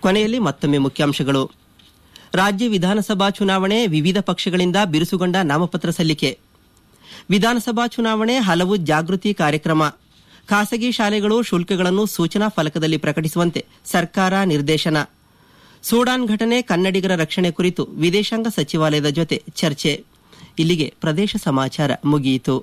ಕೊನೆಯಲ್ಲಿ ಮತ್ತೊಮ್ಮೆ ಮುಖ್ಯಾಂಶಗಳು ರಾಜ್ಯ ವಿಧಾನಸಭಾ ಚುನಾವಣೆ ವಿವಿಧ ಪಕ್ಷಗಳಿಂದ ಬಿರುಸುಗೊಂಡ ನಾಮಪತ್ರ ಸಲ್ಲಿಕೆ ವಿಧಾನಸಭಾ ಚುನಾವಣೆ ಹಲವು ಜಾಗೃತಿ ಕಾರ್ಯಕ್ರಮ ಖಾಸಗಿ ಶಾಲೆಗಳು ಶುಲ್ಕಗಳನ್ನು ಸೂಚನಾ ಫಲಕದಲ್ಲಿ ಪ್ರಕಟಿಸುವಂತೆ ಸರ್ಕಾರ ನಿರ್ದೇಶನ ಸೂಡಾನ್ ಘಟನೆ ಕನ್ನಡಿಗರ ರಕ್ಷಣೆ ಕುರಿತು ವಿದೇಶಾಂಗ ಸಚಿವಾಲಯದ ಜೊತೆ ಚರ್ಚೆ ಇಲ್ಲಿಗೆ ಪ್ರದೇಶ ಸಮಾಚಾರ ಮುಗಿಯಿತು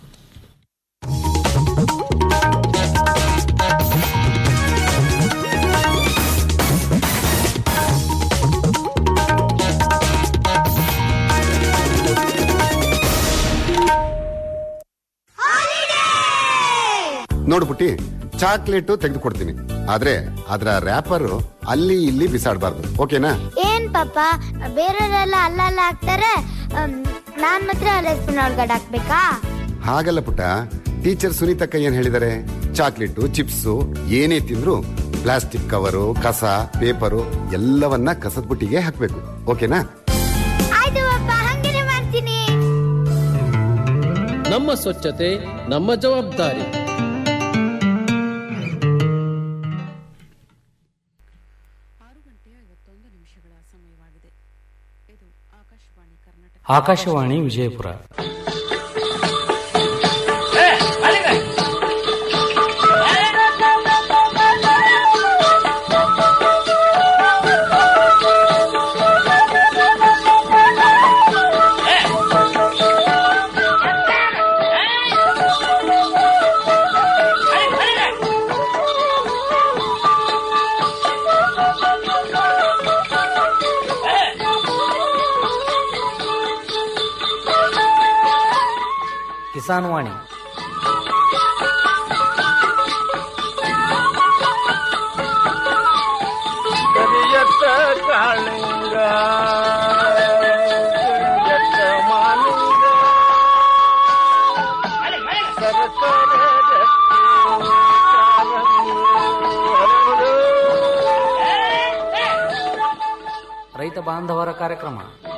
ನೋಡು ಪುಟ್ಟಿ ಚಾಕ್ಲೇಟ್ ತೆಗೆದುಕೊಡ್ತೀನಿ ಆದ್ರೆ ಅದರ ರ್ಯಾಪರ್ ಅಲ್ಲಿ ಇಲ್ಲಿ ಬಿಸಾಡಬಾರ್ದು ಓಕೆನಾ ಏನ್ ಪಾಪ ಬೇರೆಯವರೆಲ್ಲ ಅಲ್ಲಲ್ಲ ಹಾಕ್ತಾರೆ ಅಮ್, ನಾನ್ ಮಾತ್ರ ಡಸ್ಟ್ಬಿನ್ ಒಳಗಡೆ ಹಾಕ್ಬೇಕಾ ಹಾಗಲ್ಲ ಪುಟ್ಟ ಟೀಚರ್ ಸುನೀತಕ್ಕ ಏನ್ ಹೇಳಿದಾರೆ ಚಾಕ್ಲೇಟ್ ಚಿಪ್ಸ್ ಏನೇ ತಿಂದ್ರು ಪ್ಲಾಸ್ಟಿಕ್ ಕವರು ಕಸ ಪೇಪರು ಎಲ್ಲವನ್ನ ಕಸದ ಬುಟ್ಟಿಗೆ ಹಾಕ್ಬೇಕು ಓಕೆನಾ ಆಯ್ತು ಪಾಪ ಹಂಗೇನೆ ಮಾಡ್ತೀನಿ ನಮ್ಮ ಸ್ವಚ್ಛತೆ ನಮ್ಮ ಜವಾಬ್ದಾರಿ ಆಕಾಶವಾಣಿ ವಿಜಯಪುರ ಕಿಸಾನ್ ವಾಣಿ ಕರಿಯತ್ತ ಕಾಳಿಂಗ ಕರಿಯತ್ತ ಮಾಲಿಂಗ ಸರಸರ ರಕ್ತಿ ಕಾರಂಗಿ ಹರಡು. ರೈತ ಬಾಂಧವರ ಕಾರ್ಯಕ್ರಮ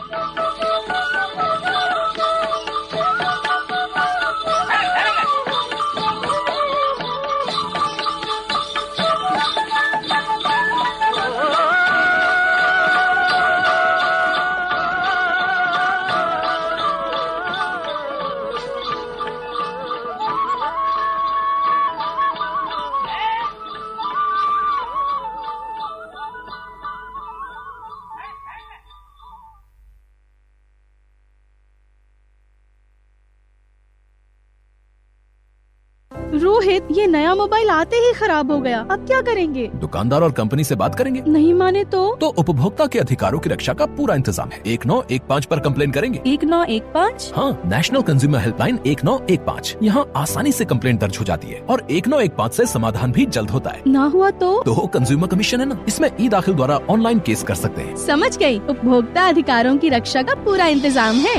रोहित ये नया मोबाइल आते ही खराब हो गया अब क्या करेंगे दुकानदार और कंपनी से बात करेंगे नहीं माने तो तो उपभोक्ता के अधिकारों की रक्षा का पूरा इंतजाम है एक नौ एक पाँच पर कंप्लेन करेंगे एक नौ एक पाँच हाँ नेशनल कंज्यूमर हेल्पलाइन एक नौ एक पाँच यहाँ आसानी से कंप्लेन दर्ज हो जाती है और एक नौ एक पाँच ऐसी समाधान भी जल्द होता है ना हुआ तो तो कंज्यूमर कमीशन है ना इसमें ई दाखिल द्वारा ऑनलाइन केस कर सकते हैं समझ गई उपभोक्ता अधिकारों की रक्षा का पूरा इंतजाम है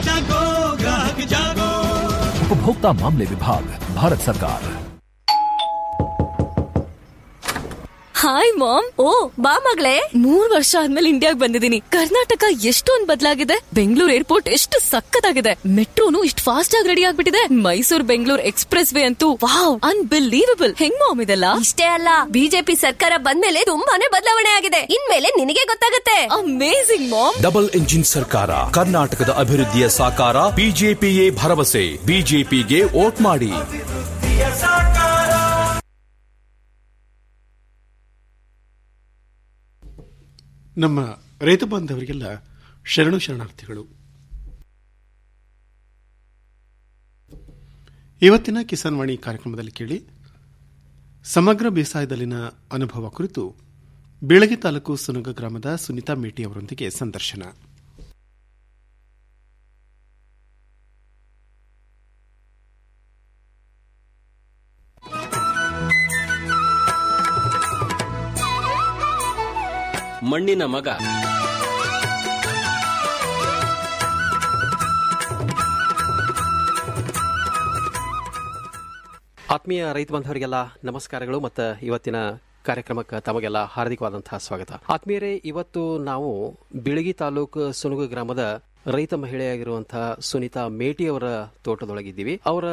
उपभोक्ता मामले विभाग भारत सरकार ಹಾಯ್ ಮಾಮ್ ಓ ಬಾ ಮಗಳೇ ಮೂರ್ ವರ್ಷ ಆದ್ಮೇಲೆ ಇಂಡಿಯಾಗ್ ಬಂದಿದ್ದೀನಿ ಕರ್ನಾಟಕ ಎಷ್ಟೊಂದ್ ಬದಲಾಗಿದೆ ಬೆಂಗಳೂರು ಏರ್ಪೋರ್ಟ್ ಎಷ್ಟು ಸಕ್ಕತ್ತಾಗಿದೆ ಮೆಟ್ರೋನು ಇಷ್ಟು ಫಾಸ್ಟ್ ಆಗಿ ರೆಡಿ ಆಗ್ಬಿಟ್ಟಿದೆ ಮೈಸೂರು ಬೆಂಗಳೂರು ಎಕ್ಸ್ಪ್ರೆಸ್ ವೇ ಅಂತೂ ವಾವ್ ಅನ್ಬಿಲೀವಬಲ್ ಹೆಂಗ್ ಮಾಮ್ ಇದೆಲ್ಲ ಇಷ್ಟೇ ಅಲ್ಲ ಬಿಜೆಪಿ ಸರ್ಕಾರ ಬಂದ್ಮೇಲೆ ತುಂಬಾನೇ ಬದಲಾವಣೆ ಆಗಿದೆ ಇನ್ಮೇಲೆ ನಿನಗೆ ಗೊತ್ತಾಗುತ್ತೆ ಅಮೇಸಿಂಗ್ ಮಾಮ್ ಡಬಲ್ ಇಂಜಿನ್ ಸರ್ಕಾರ ಕರ್ನಾಟಕದ ಅಭಿವೃದ್ಧಿಯ ಸಾಕಾರ ಬಿಜೆಪಿಯೇ ಭರವಸೆ ಬಿಜೆಪಿಗೆ ವೋಟ್ ಮಾಡಿ ನಮ್ಮ ರೈತ ಬಾಂಧವರಿಗೆಲ್ಲ ಶರಣು ಶರಣಾರ್ಥಿಗಳು ಇವತ್ತಿನ ಕಿಸಾನ್ ವಾಣಿ ಕಾರ್ಯಕ್ರಮದಲ್ಲಿ ಕೇಳಿ ಸಮಗ್ರ ಬೇಸಾಯದಲ್ಲಿನ ಅನುಭವ ಕುರಿತು ಬೀಳಗಿ ತಾಲೂಕು ಸುನಗ ಗ್ರಾಮದ ಸುನಿತಾ ಮೇಟಿ ಅವರೊಂದಿಗೆ ಸಂದರ್ಶನ ಮಣ್ಣಿನ ಮಗ ಆತ್ಮೀಯ ರೈತ ಬಾಂಧವರಿಗೆಲ್ಲ ನಮಸ್ಕಾರಗಳು ಮತ್ತು ಇವತ್ತಿನ ಕಾರ್ಯಕ್ರಮಕ್ಕೆ ತಮಗೆಲ್ಲ ಹಾರ್ದಿಕವಾದಂತಹ ಸ್ವಾಗತ ಆತ್ಮೀಯರೇ ಇವತ್ತು ನಾವು ಬಿಳಗಿ ತಾಲೂಕು ಸುನುಗು ಗ್ರಾಮದ ರೈತ ಮಹಿಳೆಯಾಗಿರುವಂತಹ ಸುನೀತಾ ಮೇಟಿ ಅವರ ತೋಟದೊಳಗಿದ್ದೀವಿ ಅವರ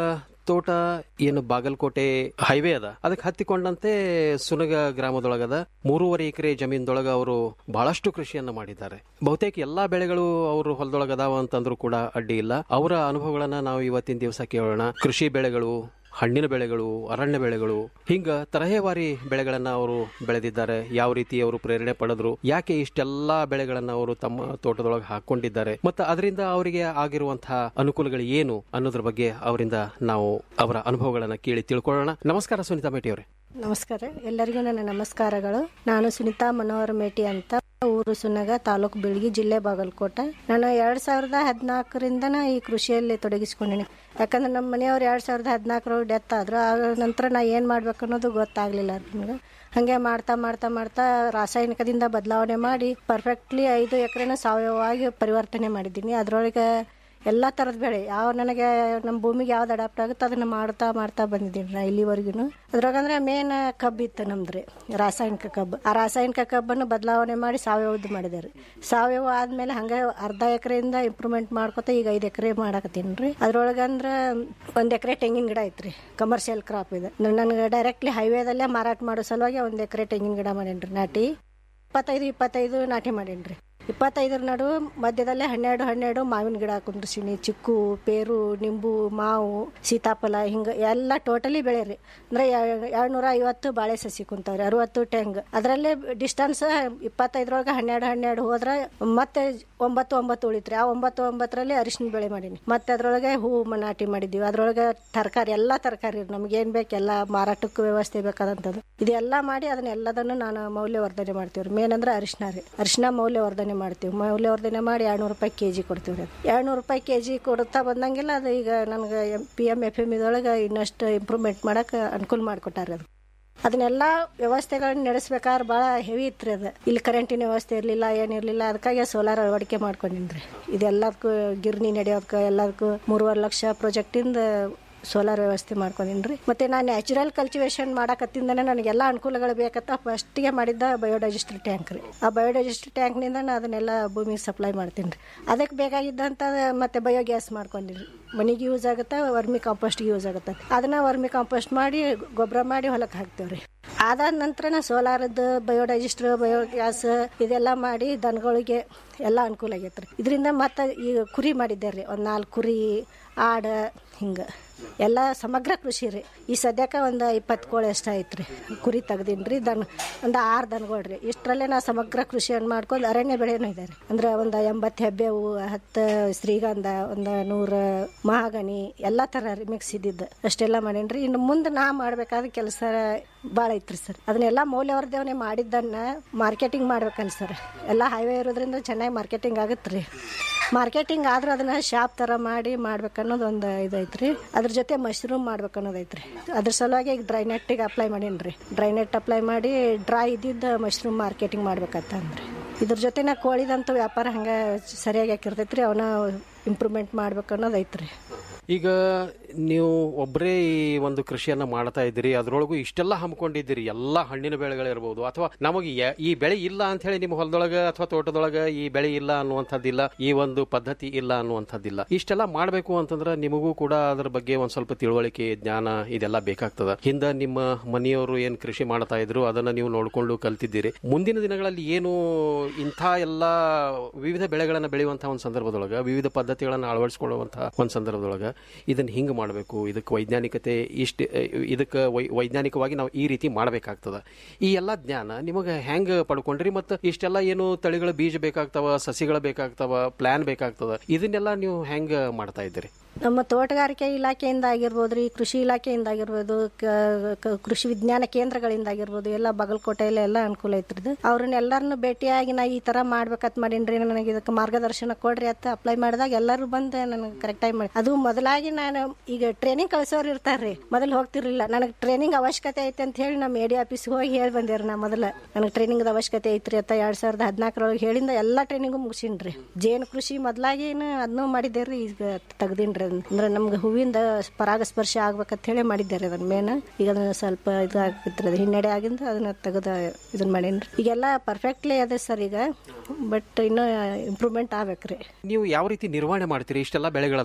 ತೋಟ ಏನು ಬಾಗಲಕೋಟೆ ಹೈವೇ ಅದ ಅದಕ್ಕೆ ಹತ್ತಿಕೊಂಡಂತೆ ಸುನಗ ಗ್ರಾಮದೊಳಗದ ಮೂರುವರೆ ಎಕರೆ ಜಮೀನ್ದೊಳಗ ಅವರು ಬಹಳಷ್ಟು ಕೃಷಿಯನ್ನ ಮಾಡಿದ್ದಾರೆ ಬಹುತೇಕ ಎಲ್ಲಾ ಬೆಳೆಗಳು ಅವರು ಹೊಲದೊಳಗ ಅದಾವ ಅಂತಂದ್ರೂ ಕೂಡ ಅಡ್ಡಿ ಇಲ್ಲ ಅವರ ಅನುಭವಗಳನ್ನ ನಾವು ಇವತ್ತಿನ ದಿವಸ ಕೇಳೋಣ ಕೃಷಿ ಬೆಳೆಗಳು ಹಣ್ಣಿನ ಬೆಳೆಗಳು ಅರಣ್ಯ ಬೆಳೆಗಳು ಹಿಂಗ ತರಹೇವಾರಿ ಬೆಳೆಗಳನ್ನ ಅವರು ಬೆಳೆದಿದ್ದಾರೆ ಯಾವ ರೀತಿ ಅವರು ಪ್ರೇರಣೆ ಪಡೆದ್ರು ಯಾಕೆ ಇಷ್ಟೆಲ್ಲಾ ಬೆಳೆಗಳನ್ನ ಅವರು ತಮ್ಮ ತೋಟದೊಳಗೆ ಹಾಕೊಂಡಿದ್ದಾರೆ ಮತ್ತು ಅದರಿಂದ ಅವರಿಗೆ ಆಗಿರುವಂತಹ ಅನುಕೂಲಗಳು ಏನು ಅನ್ನೋದ್ರ ಬಗ್ಗೆ ಅವರಿಂದ ನಾವು ಅವರ ಅನುಭವಗಳನ್ನ ಕೇಳಿ ತಿಳ್ಕೊಳ್ಳೋಣ ನಮಸ್ಕಾರ ಸುನೀತಾ ಮೇಟಿ ಅವರೇ ನಮಸ್ಕಾರ ಎಲ್ಲರಿಗೂ ನನ್ನ ನಮಸ್ಕಾರಗಳು ನಾನು ಸುನಿತಾ ಮನೋಹರ್ ಮೇಟಿ ಅಂತ ಊರು ಸುನ್ನಗ ತಾಲೂಕು ಬಿಳ್ಗಿ ಜಿಲ್ಲೆ ಬಾಗಲಕೋಟೆ ನಾನು ಎರಡ್ ಸಾವಿರದ ಹದಿನಾಲ್ಕರಿಂದ ಈ ಕೃಷಿಯಲ್ಲಿ ತೊಡಗಿಸ್ಕೊಂಡಿನಿ ಯಾಕಂದ್ರೆ ನಮ್ಮ ಮನೆಯವ್ರು ಎರಡ್ ಸಾವಿರದ ಹದಿನಾಲ್ಕರೊಳಗೆ ಡೆತ್ ಆದ್ರು ಆ ನಂತರ ನಾ ಏನು ಮಾಡ್ಬೇಕು ಅನ್ನೋದು ಗೊತ್ತಾಗ್ಲಿಲ್ಲ ನನಗೆ ಹಾಗೆ ಮಾಡ್ತಾ ಮಾಡ್ತಾ ಮಾಡ್ತಾ ರಾಸಾಯನಿಕದಿಂದ ಬದಲಾವಣೆ ಮಾಡಿ ಪರ್ಫೆಕ್ಟ್ಲಿ ಐದು ಎಕರೆನ ಸಾವಯವವಾಗಿ ಪರಿವರ್ತನೆ ಮಾಡಿದ್ದೀನಿ ಅದರೊಳಗೆ ಎಲ್ಲ ಥರದ ಬೆಳೆ ಯಾವ ನನಗೆ ನಮ್ಮ ಭೂಮಿಗೆ ಯಾವ್ದು ಅಡಾಪ್ಟ್ ಆಗುತ್ತೆ ಅದನ್ನ ಮಾಡ್ತಾ ಮಾಡ್ತಾ ಬಂದಿದ್ದೀನಿ ನಾ ಇಲ್ಲಿವರೆಗೂ ಅದ್ರಾಗಂದ್ರೆ ಮೇನ್ ಕಬ್ಬು ಇತ್ತು ನಮ್ದು ರಾಸಾಯನಿಕ ಕಬ್ಬು ಆ ರಾಸಾಯನಿಕ ಕಬ್ಬನ್ನು ಬದಲಾವಣೆ ಮಾಡಿ ಸಾವಯವದ್ದು ಮಾಡಿದ್ದಾರೆ ಸಾವಯವ ಆದ್ಮೇಲೆ ಹಂಗೆ ಅರ್ಧ ಎಕರೆಯಿಂದ ಇಂಪ್ರೂವ್ಮೆಂಟ್ ಮಾಡ್ಕೊತ ಈಗ ಐದು ಎಕರೆ ಮಾಡಕತ್ತೀನಿ ರೀ ಅದ್ರೊಳಗಂದ್ರೆ ಒಂದ್ ಎಕರೆ ತೆಂಗಿನ ಗಿಡ ಐತ್ರಿ ಕಮರ್ಷಿಯಲ್ ಕ್ರಾಪ್ ಇದೆ ನನಗೆ ಡೈರೆಕ್ಟ್ಲಿ ಹೈವೇದಲ್ಲೇ ಮಾರಾಟ ಮಾಡೋ ಸಲುವಾಗಿ ಒಂದ್ ಎಕರೆ ತೆಂಗಿನ ಗಿಡ ಮಾಡೇನ್ರಿ ನಾಟಿ ಇಪ್ಪತ್ತೈದು ಇಪ್ಪತ್ತೈದು ನಾಟಿ ಮಾಡೇನ್ರಿ ಇಪ್ಪತ್ತೈದರ ನಡು ಮಧ್ಯದಲ್ಲೇ ಹನ್ನೆರಡು ಹನ್ನೆರಡು ಮಾವಿನ ಗಿಡ ಕುಂದ್ರಿಸೀನಿ ಚಿಕ್ಕು ಪೇರು ನಿಂಬು ಮಾವು ಸೀತಾಫಲ ಹಿಂಗೆ ಎಲ್ಲ ಟೋಟಲಿ ಬೆಳೆರಿ ಅಂದ್ರೆ ಎರಡ್ನೂರ ಐವತ್ತು ಬಾಳೆ ಸಸಿ ಕುಂತಾವ್ರಿ ಅರವತ್ತು ಟೆಂಗ್ ಅದರಲ್ಲೇ ಡಿಸ್ಟನ್ಸ್ ಇಪ್ಪತ್ತೈದರೊಳಗೆ ಹನ್ನೆರಡು ಹನ್ನೆರಡು ಹೋದ್ರೆ ಮತ್ತೆ ಒಂಬತ್ತು ಒಂಬತ್ತು ಉಳಿತ್ರಿ ಆ ಒಂಬತ್ತು ಒಂಬತ್ತರಲ್ಲಿ ಅರಿಶಿನ ಬೆಳೆ ಮಾಡೀನಿ ಮತ್ತೆ ಅದ್ರೊಳಗೆ ಹೂವು ನಾಟಿ ಮಾಡಿದ್ದೀವಿ ಅದ್ರೊಳಗೆ ತರಕಾರಿ ಎಲ್ಲ ತರಕಾರಿ ನಮ್ಗೆ ಏನ್ ಬೇಕು ಎಲ್ಲ ಮಾರಾಟಕ್ಕೆ ವ್ಯವಸ್ಥೆ ಬೇಕಾದಂಥದ್ದು ಇದೆಲ್ಲ ಮಾಡಿ ಅದನ್ನ ಎಲ್ಲದನ್ನು ನಾನು ಮೌಲ್ಯವರ್ಧನೆ ಮಾಡ್ತೀವಿ ಮೇನ್ ಅಂದ್ರೆ ಅರಿಶಿನ ರೀ ಅರಿಶಿನ ಮೌಲ್ಯವರ್ಧನೆ ಮಾಡ್ತೀವಿ ಮೌಲ್ಯವರ್ಧನೆ ಮಾಡಿ ಎರಡ್ನೂರು ರೂಪಾಯಿ ಕೆಜಿ ಕೊಡ್ತೀವಿ ರೀ ಎರಡ್ನೂರು ರೂಪಾಯಿ ಕೆಜಿ ಕೊಡ್ತಾ ಬಂದಂಗೆಲ್ಲ ಅದು ಈಗ ನನಗೆ ಪಿ ಎಂ ಎಫ್ ಎಮ್ ಇದೊಳಗೆ ಇನ್ನಷ್ಟು ಇಂಪ್ರೂವ್ಮೆಂಟ್ ಮಾಡಕ್ಕೆ ಅನುಕೂಲ ಮಾಡಿಕೊಟ್ಟಾರೆ ಅದು ಅದನ್ನೆಲ್ಲ ವ್ಯವಸ್ಥೆಗಳನ್ನ ನಡೆಸ್ಬೇಕಾದ್ರೆ ಭಾಳ ಹೆವಿ ಇತ್ತು ಅದು ಇಲ್ಲಿ ಕರೆಂಟಿನ ವ್ಯವಸ್ಥೆ ಇರಲಿಲ್ಲ ಏನಿರಲಿಲ್ಲ ಅದಕ್ಕಾಗಿ ಸೋಲಾರ್ ಅಳವಡಿಕೆ ಮಾಡ್ಕೊಂಡಿನ್ರಿ ಇದೆಲ್ಲದಕ್ಕೂ ಗಿರ್ನಿ ನಡೆಯೋದಕ್ಕೆ ಎಲ್ಲದಕ್ಕೂ ಮೂರುವರೆ ಲಕ್ಷ ಪ್ರಾಜೆಕ್ಟಿಂದ ಸೋಲಾರ್ ವ್ಯವಸ್ಥೆ ಮಾಡ್ಕೊಂಡಿನ್ರಿ ಮತ್ತೆ ನಾನು ನ್ಯಾಚುರಲ್ ಕಲ್ಟಿವೇಶನ್ ಮಾಡಕತ್ತಿಂದನೇ ನನಗೆಲ್ಲ ಅನುಕೂಲಗಳು ಬೇಕಂತ ಫಸ್ಟಿಗೆ ಮಾಡಿದ್ದ ಬಯೋಡೈಜೆಸ್ಟರ್ ಟ್ಯಾಂಕ್ ರೀ ಆ ಬಯೋಡೈಜೆಸ್ಟರ್ ಟ್ಯಾಂಕ್ನಿಂದ ನಾನು ಅದನ್ನೆಲ್ಲ ಭೂಮಿಗೆ ಸಪ್ಲೈ ಮಾಡ್ತೀನಿ ರೀ ಅದಕ್ಕೆ ಬೇಕಾಗಿದ್ದಂಥ ಮತ್ತೆ ಬಯೋಗ್ಯಾಸ್ ಮಾಡ್ಕೊಂಡಿರಿ ಮನೆಗೆ ಯೂಸ್ ಆಗುತ್ತೆ ವರ್ಮಿ ಕಾಂಪೋಸ್ಟ್ಗೆ ಯೂಸ್ ಆಗುತ್ತೆ ಅದನ್ನ ವರ್ಮಿ ಕಾಂಪೋಸ್ಟ್ ಮಾಡಿ ಗೊಬ್ಬರ ಮಾಡಿ ಹೊಲಕ್ಕೆ ಹಾಕ್ತೇವ್ರಿ ಅದಾದ ನಂತರ ಸೋಲಾರದ್ದು ಬಯೋಡೈಜೆಸ್ಟರ್ ಬಯೋಗ್ಯಾಸ್ ಇದೆಲ್ಲ ಮಾಡಿ ದನಗಳಿಗೆ ಎಲ್ಲ ಅನುಕೂಲ ಆಗೈತ್ರಿ ಇದರಿಂದ ಮತ್ತೆ ಈಗ ಕುರಿ ಮಾಡಿದ್ದೆ ರೀ ಒಂದು ನಾಲ್ಕು ಕುರಿ ಆಡ ಹಿಂಗೆ ಎಲ್ಲ ಸಮಗ್ರ ಕೃಷಿ ರೀ ಈ ಸದ್ಯಕ್ಕೆ ಒಂದು ಇಪ್ಪತ್ತು ಕೋಳಿ ಅಷ್ಟ ಐತ್ರಿ ಕುರಿ ತೆಗ್ದೀನಿ ರೀ ದನ ಒಂದು ಆರು ದನಗಳು ರೀ ಇಷ್ಟರಲ್ಲೇ ನಾ ಸಮಗ್ರ ಕೃಷಿಯನ್ನು ಮಾಡ್ಕೊಂಡು ಅರಣ್ಯ ಬೆಳೆನೂ ಇದೆ ರೀ ಅಂದ್ರೆ ಒಂದು ಎಂಬತ್ತು ಹೆಬ್ಬೇವು ಹತ್ತು ಶ್ರೀಗಂಧ ಒಂದು ನೂರು ಮಹಾಗಣಿ ಎಲ್ಲ ಥರ ರೀ ಮಿಕ್ಸ್ ಇದ್ದಿದ್ದು ಅಷ್ಟೆಲ್ಲ ಮಾಡೀನಿ ರೀ ಇನ್ನು ಮುಂದೆ ನಾ ಮಾಡಬೇಕಾದ ಕೆಲಸ ಭಾಳ ಐತ್ರಿ ಸರ್ ಅದನ್ನೆಲ್ಲ ಮೌಲ್ಯವರ್ಧನೆ ಮಾಡಿದ್ದನ್ನ ಮಾರ್ಕೆಟಿಂಗ್ ಮಾಡ್ಬೇಕಲ್ಲ ಸರ್ ಎಲ್ಲ ಹೈವೇ ಇರೋದ್ರಿಂದ ಚೆನ್ನಾಗಿ ಮಾರ್ಕೆಟಿಂಗ್ ಆಗತ್ತೆ ರೀ ಮಾರ್ಕೆಟಿಂಗ್ ಆದ್ರೆ ಅದನ್ನ ಶಾಪ್ ತರ ಮಾಡಿ ಮಾಡ್ಬೇಕನ್ನೋದು ಒಂದು ಇದೈತ್ರಿ ಅದ್ರ ಜೊತೆ ಮಶ್ರೂಮ್ ಮಾಡ್ಬೇಕನ್ನೋದೈತ್ರಿ ಅದ್ರ ಸಲುವಾಗಿ ಈಗ ಡ್ರೈ ನೆಟ್ಟಿಗೆ ಅಪ್ಲೈ ಮಾಡೀನಿ ಡ್ರೈ ನೆಟ್ ಅಪ್ಲೈ ಮಾಡಿ ಡ್ರೈ ಇದ್ದಿದ್ದ ಮಶ್ರೂಮ್ ಮಾರ್ಕೆಟಿಂಗ್ ಮಾಡ್ಬೇಕಂತ ಅಂದ್ರಿ ಇದ್ರ ಜೊತೆ ಕೋಳಿದಂತೂ ವ್ಯಾಪಾರ ಹಂಗೆ ಸರಿಯಾಗಿ ಹಾಕಿರ್ತೈತ್ರಿ ಅವನ್ನ ಇಂಪ್ರೂವ್ಮೆಂಟ್ ಮಾಡ್ಬೇಕು ಅನ್ನೋದು ಐತ್ರಿ ಈಗ ನೀವು ಒಬ್ಬರೇ ಈ ಒಂದು ಕೃಷಿಯನ್ನ ಮಾಡ್ತಾ ಇದ್ದೀರಿ ಅದರೊಳಗೂ ಇಷ್ಟೆಲ್ಲ ಹಮ್ಮಿಕೊಂಡಿದ್ದೀರಿ ಎಲ್ಲ ಹಣ್ಣಿನ ಬೆಳೆಗಳಿರ್ಬೋದು ಅಥವಾ ನಮಗೆ ಯ- ಈ ಬೆಳೆ ಇಲ್ಲ ಅಂತ ಹೇಳಿ ನಿಮ್ಮ ಹೊಲದೊಳಗ ಅಥವಾ ತೋಟದೊಳಗ ಈ ಬೆಳೆ ಇಲ್ಲ ಅನ್ನುವಂಥದ್ದಿಲ್ಲ ಈ ಒಂದು ಪದ್ಧತಿ ಇಲ್ಲ ಅನ್ನುವಂಥದ್ದಿಲ್ಲ ಇಷ್ಟೆಲ್ಲ ಮಾಡಬೇಕು ಅಂತಂದ್ರೆ ನಿಮಗೂ ಕೂಡ ಅದ್ರ ಬಗ್ಗೆ ಒಂದ್ ಸ್ವಲ್ಪ ತಿಳುವಳಿಕೆ ಜ್ಞಾನ ಇದೆಲ್ಲ ಬೇಕಾಗ್ತದ ಹಿಂದ ನಿಮ್ಮ ಮನೆಯವರು ಏನ್ ಕೃಷಿ ಮಾಡ್ತಾ ಇದ್ರು ಅದನ್ನ ನೀವು ನೋಡ್ಕೊಂಡು ಕಲ್ತಿದ್ದೀರಿ ಮುಂದಿನ ದಿನಗಳಲ್ಲಿ ಏನು ಇಂಥ ಎಲ್ಲ ವಿವಿಧ ಬೆಳೆಗಳನ್ನ ಬೆಳೆಯುವಂತಹ ಒಂದು ಸಂದರ್ಭದೊಳಗ ವಿವಿಧ ಪದ್ಧತಿಗಳನ್ನ ಅಳವಡಿಸಿಕೊಳ್ಳುವಂತಹ ಒಂದು ಸಂದರ್ಭದೊಳಗ ಇದನ್ನ ಹಿಂಗ್ ಮಾಡಬೇಕು ಇದಕ್ಕೆ ವೈಜ್ಞಾನಿಕತೆ ಇಷ್ಟ ಇದಕ್ಕೆ ವೈ- ವೈಜ್ಞಾನಿಕವಾಗಿ ನಾವು ಈ ರೀತಿ ಮಾಡಬೇಕಾಗ್ತದ ಈ ಎಲ್ಲ ಜ್ಞಾನ ನಿಮಗೆ ಹೆಂಗ್ ಪಡ್ಕೊಂಡ್ರಿ ಮತ್ತು ಇಷ್ಟೆಲ್ಲ ಏನು ತಳಿಗಳ ಬೀಜ ಬೇಕಾಗ್ತಾವ ಸಸಿಗಳ ಬೇಕಾಗ್ತಾವ ಪ್ಲಾನ್ ಬೇಕಾಗ್ತದ ಇದನ್ನೆಲ್ಲ ನೀವು ಹೆಂಗ್ ಮಾಡ್ತಾ ಇದ್ದೀರಿ ನಮ್ಮ ತೋಟಗಾರಿಕೆ ಇಲಾಖೆಯಿಂದ ಆಗಿರ್ಬೋದು ರೀ ಕೃಷಿ ಇಲಾಖೆಯಿಂದ ಆಗಿರ್ಬೋದು ಕ- ಕ- ಕೃಷಿ ವಿಜ್ಞಾನ ಕೇಂದ್ರಗಳಿಂದ ಆಗಿರ್ಬೋದು ಎಲ್ಲ ಬಾಗಲಕೋಟೆಯಲ್ಲಿ ಎಲ್ಲ ಅನುಕೂಲ ಐತ್ರಿದು ಅವ್ರನ್ನ ಎಲ್ಲರನ್ನು ಭೇಟಿಯಾಗಿ ನಾ ಈ ತರ ಮಾಡ್ಬೇಕಂತ ಮಾಡೀನ್ರಿ ನನಗೆ ಇದಕ್ಕೆ ಮಾರ್ಗದರ್ಶನ ಕೊಡ್ರಿ ಅಂತ ಅಪ್ಲೈ ಮಾಡಿದಾಗ ಎಲ್ಲರೂ ಬಂದು ನನಗೆ ಕರೆಕ್ಟ್ ಆಗಿ ಮಾಡಿ ಅದು ಮೊದಲಾಗಿ ನಾನು ಈಗ ಟ್ರೈನಿಂಗ್ ಕಳಿಸೋರು ಇರ್ತಾರ್ರಿ ಮೊದಲು ಹೋಗ್ತಿರ್ಲಿಲ್ಲ ನನಗೆ ಟ್ರೈನಿಂಗ್ ಅವಶ್ಯಕತೆ ಐತೆ ಅಂತ ಹೇಳಿ ನಮ್ಮ ಎಡಿ ಆಫೀಸ್ಗೆ ಹೋಗಿ ಹೇಳಿ ಬಂದೇರಿ ನಾ ಮೊದಲ ನನಗೆ ಟ್ರೈನಿಂಗ್ ಅವಶ್ಯಕತೆ ಐತ್ರಿ ಅಂತ ಎರಡ್ ಸಾವಿರದ ಹದಿನಾಲ್ಕರೊಳಗೆ ಹೇಳಿಂದ ಎಲ್ಲ ಟ್ರೈನಿಂಗು ಮುಗಿಸಿನ್ರಿ ಜೇನು ಕೃಷಿ ಮೊದಲಾಗಿ ಅದನ್ನೂ ಮಾಡಿದ್ದೇರಿ ಈಗ ತೆಗ್ದಿನ್ರಿ ಅದನ್ನ. ಅಂದ್ರೆ ನಮ್ಗೆ ಹೂವಿಂದ ಪರಾಗಸ್ಪರ್ಶ ಆಗ್ಬೇಕಂತ ಹೇಳಿ ಮಾಡಿದ್ದಾರೆ ಅದನ್ನ ಮೇನ್ ಈಗ ಅದನ್ನ ಸ್ವಲ್ಪ ಇದು ಆಗ್ತಿತ್ತು ಅದು ಹಿನ್ನಡೆ ಆಗಿಂದ ಅದನ್ನ ತೆಗೆದ ಇದನ್ನ ಮಾಡೀನ್ರಿ ಈಗೆಲ್ಲ ಪರ್ಫೆಕ್ಟ್ಲಿ ಅದೇ ಸರ್ ಈಗ ಬಟ್ ಇನ್ನೂ ಇಂಪ್ರೂವ್ಮೆಂಟ್ ಆಗ್ಬೇಕ್ರಿ ನೀವು ಯಾವ ರೀತಿ ನಿರ್ವಹಣೆ ಮಾಡ್ತೀರಿ ಇಷ್ಟೆಲ್ಲ ಬೆಳೆಗಳದಾವ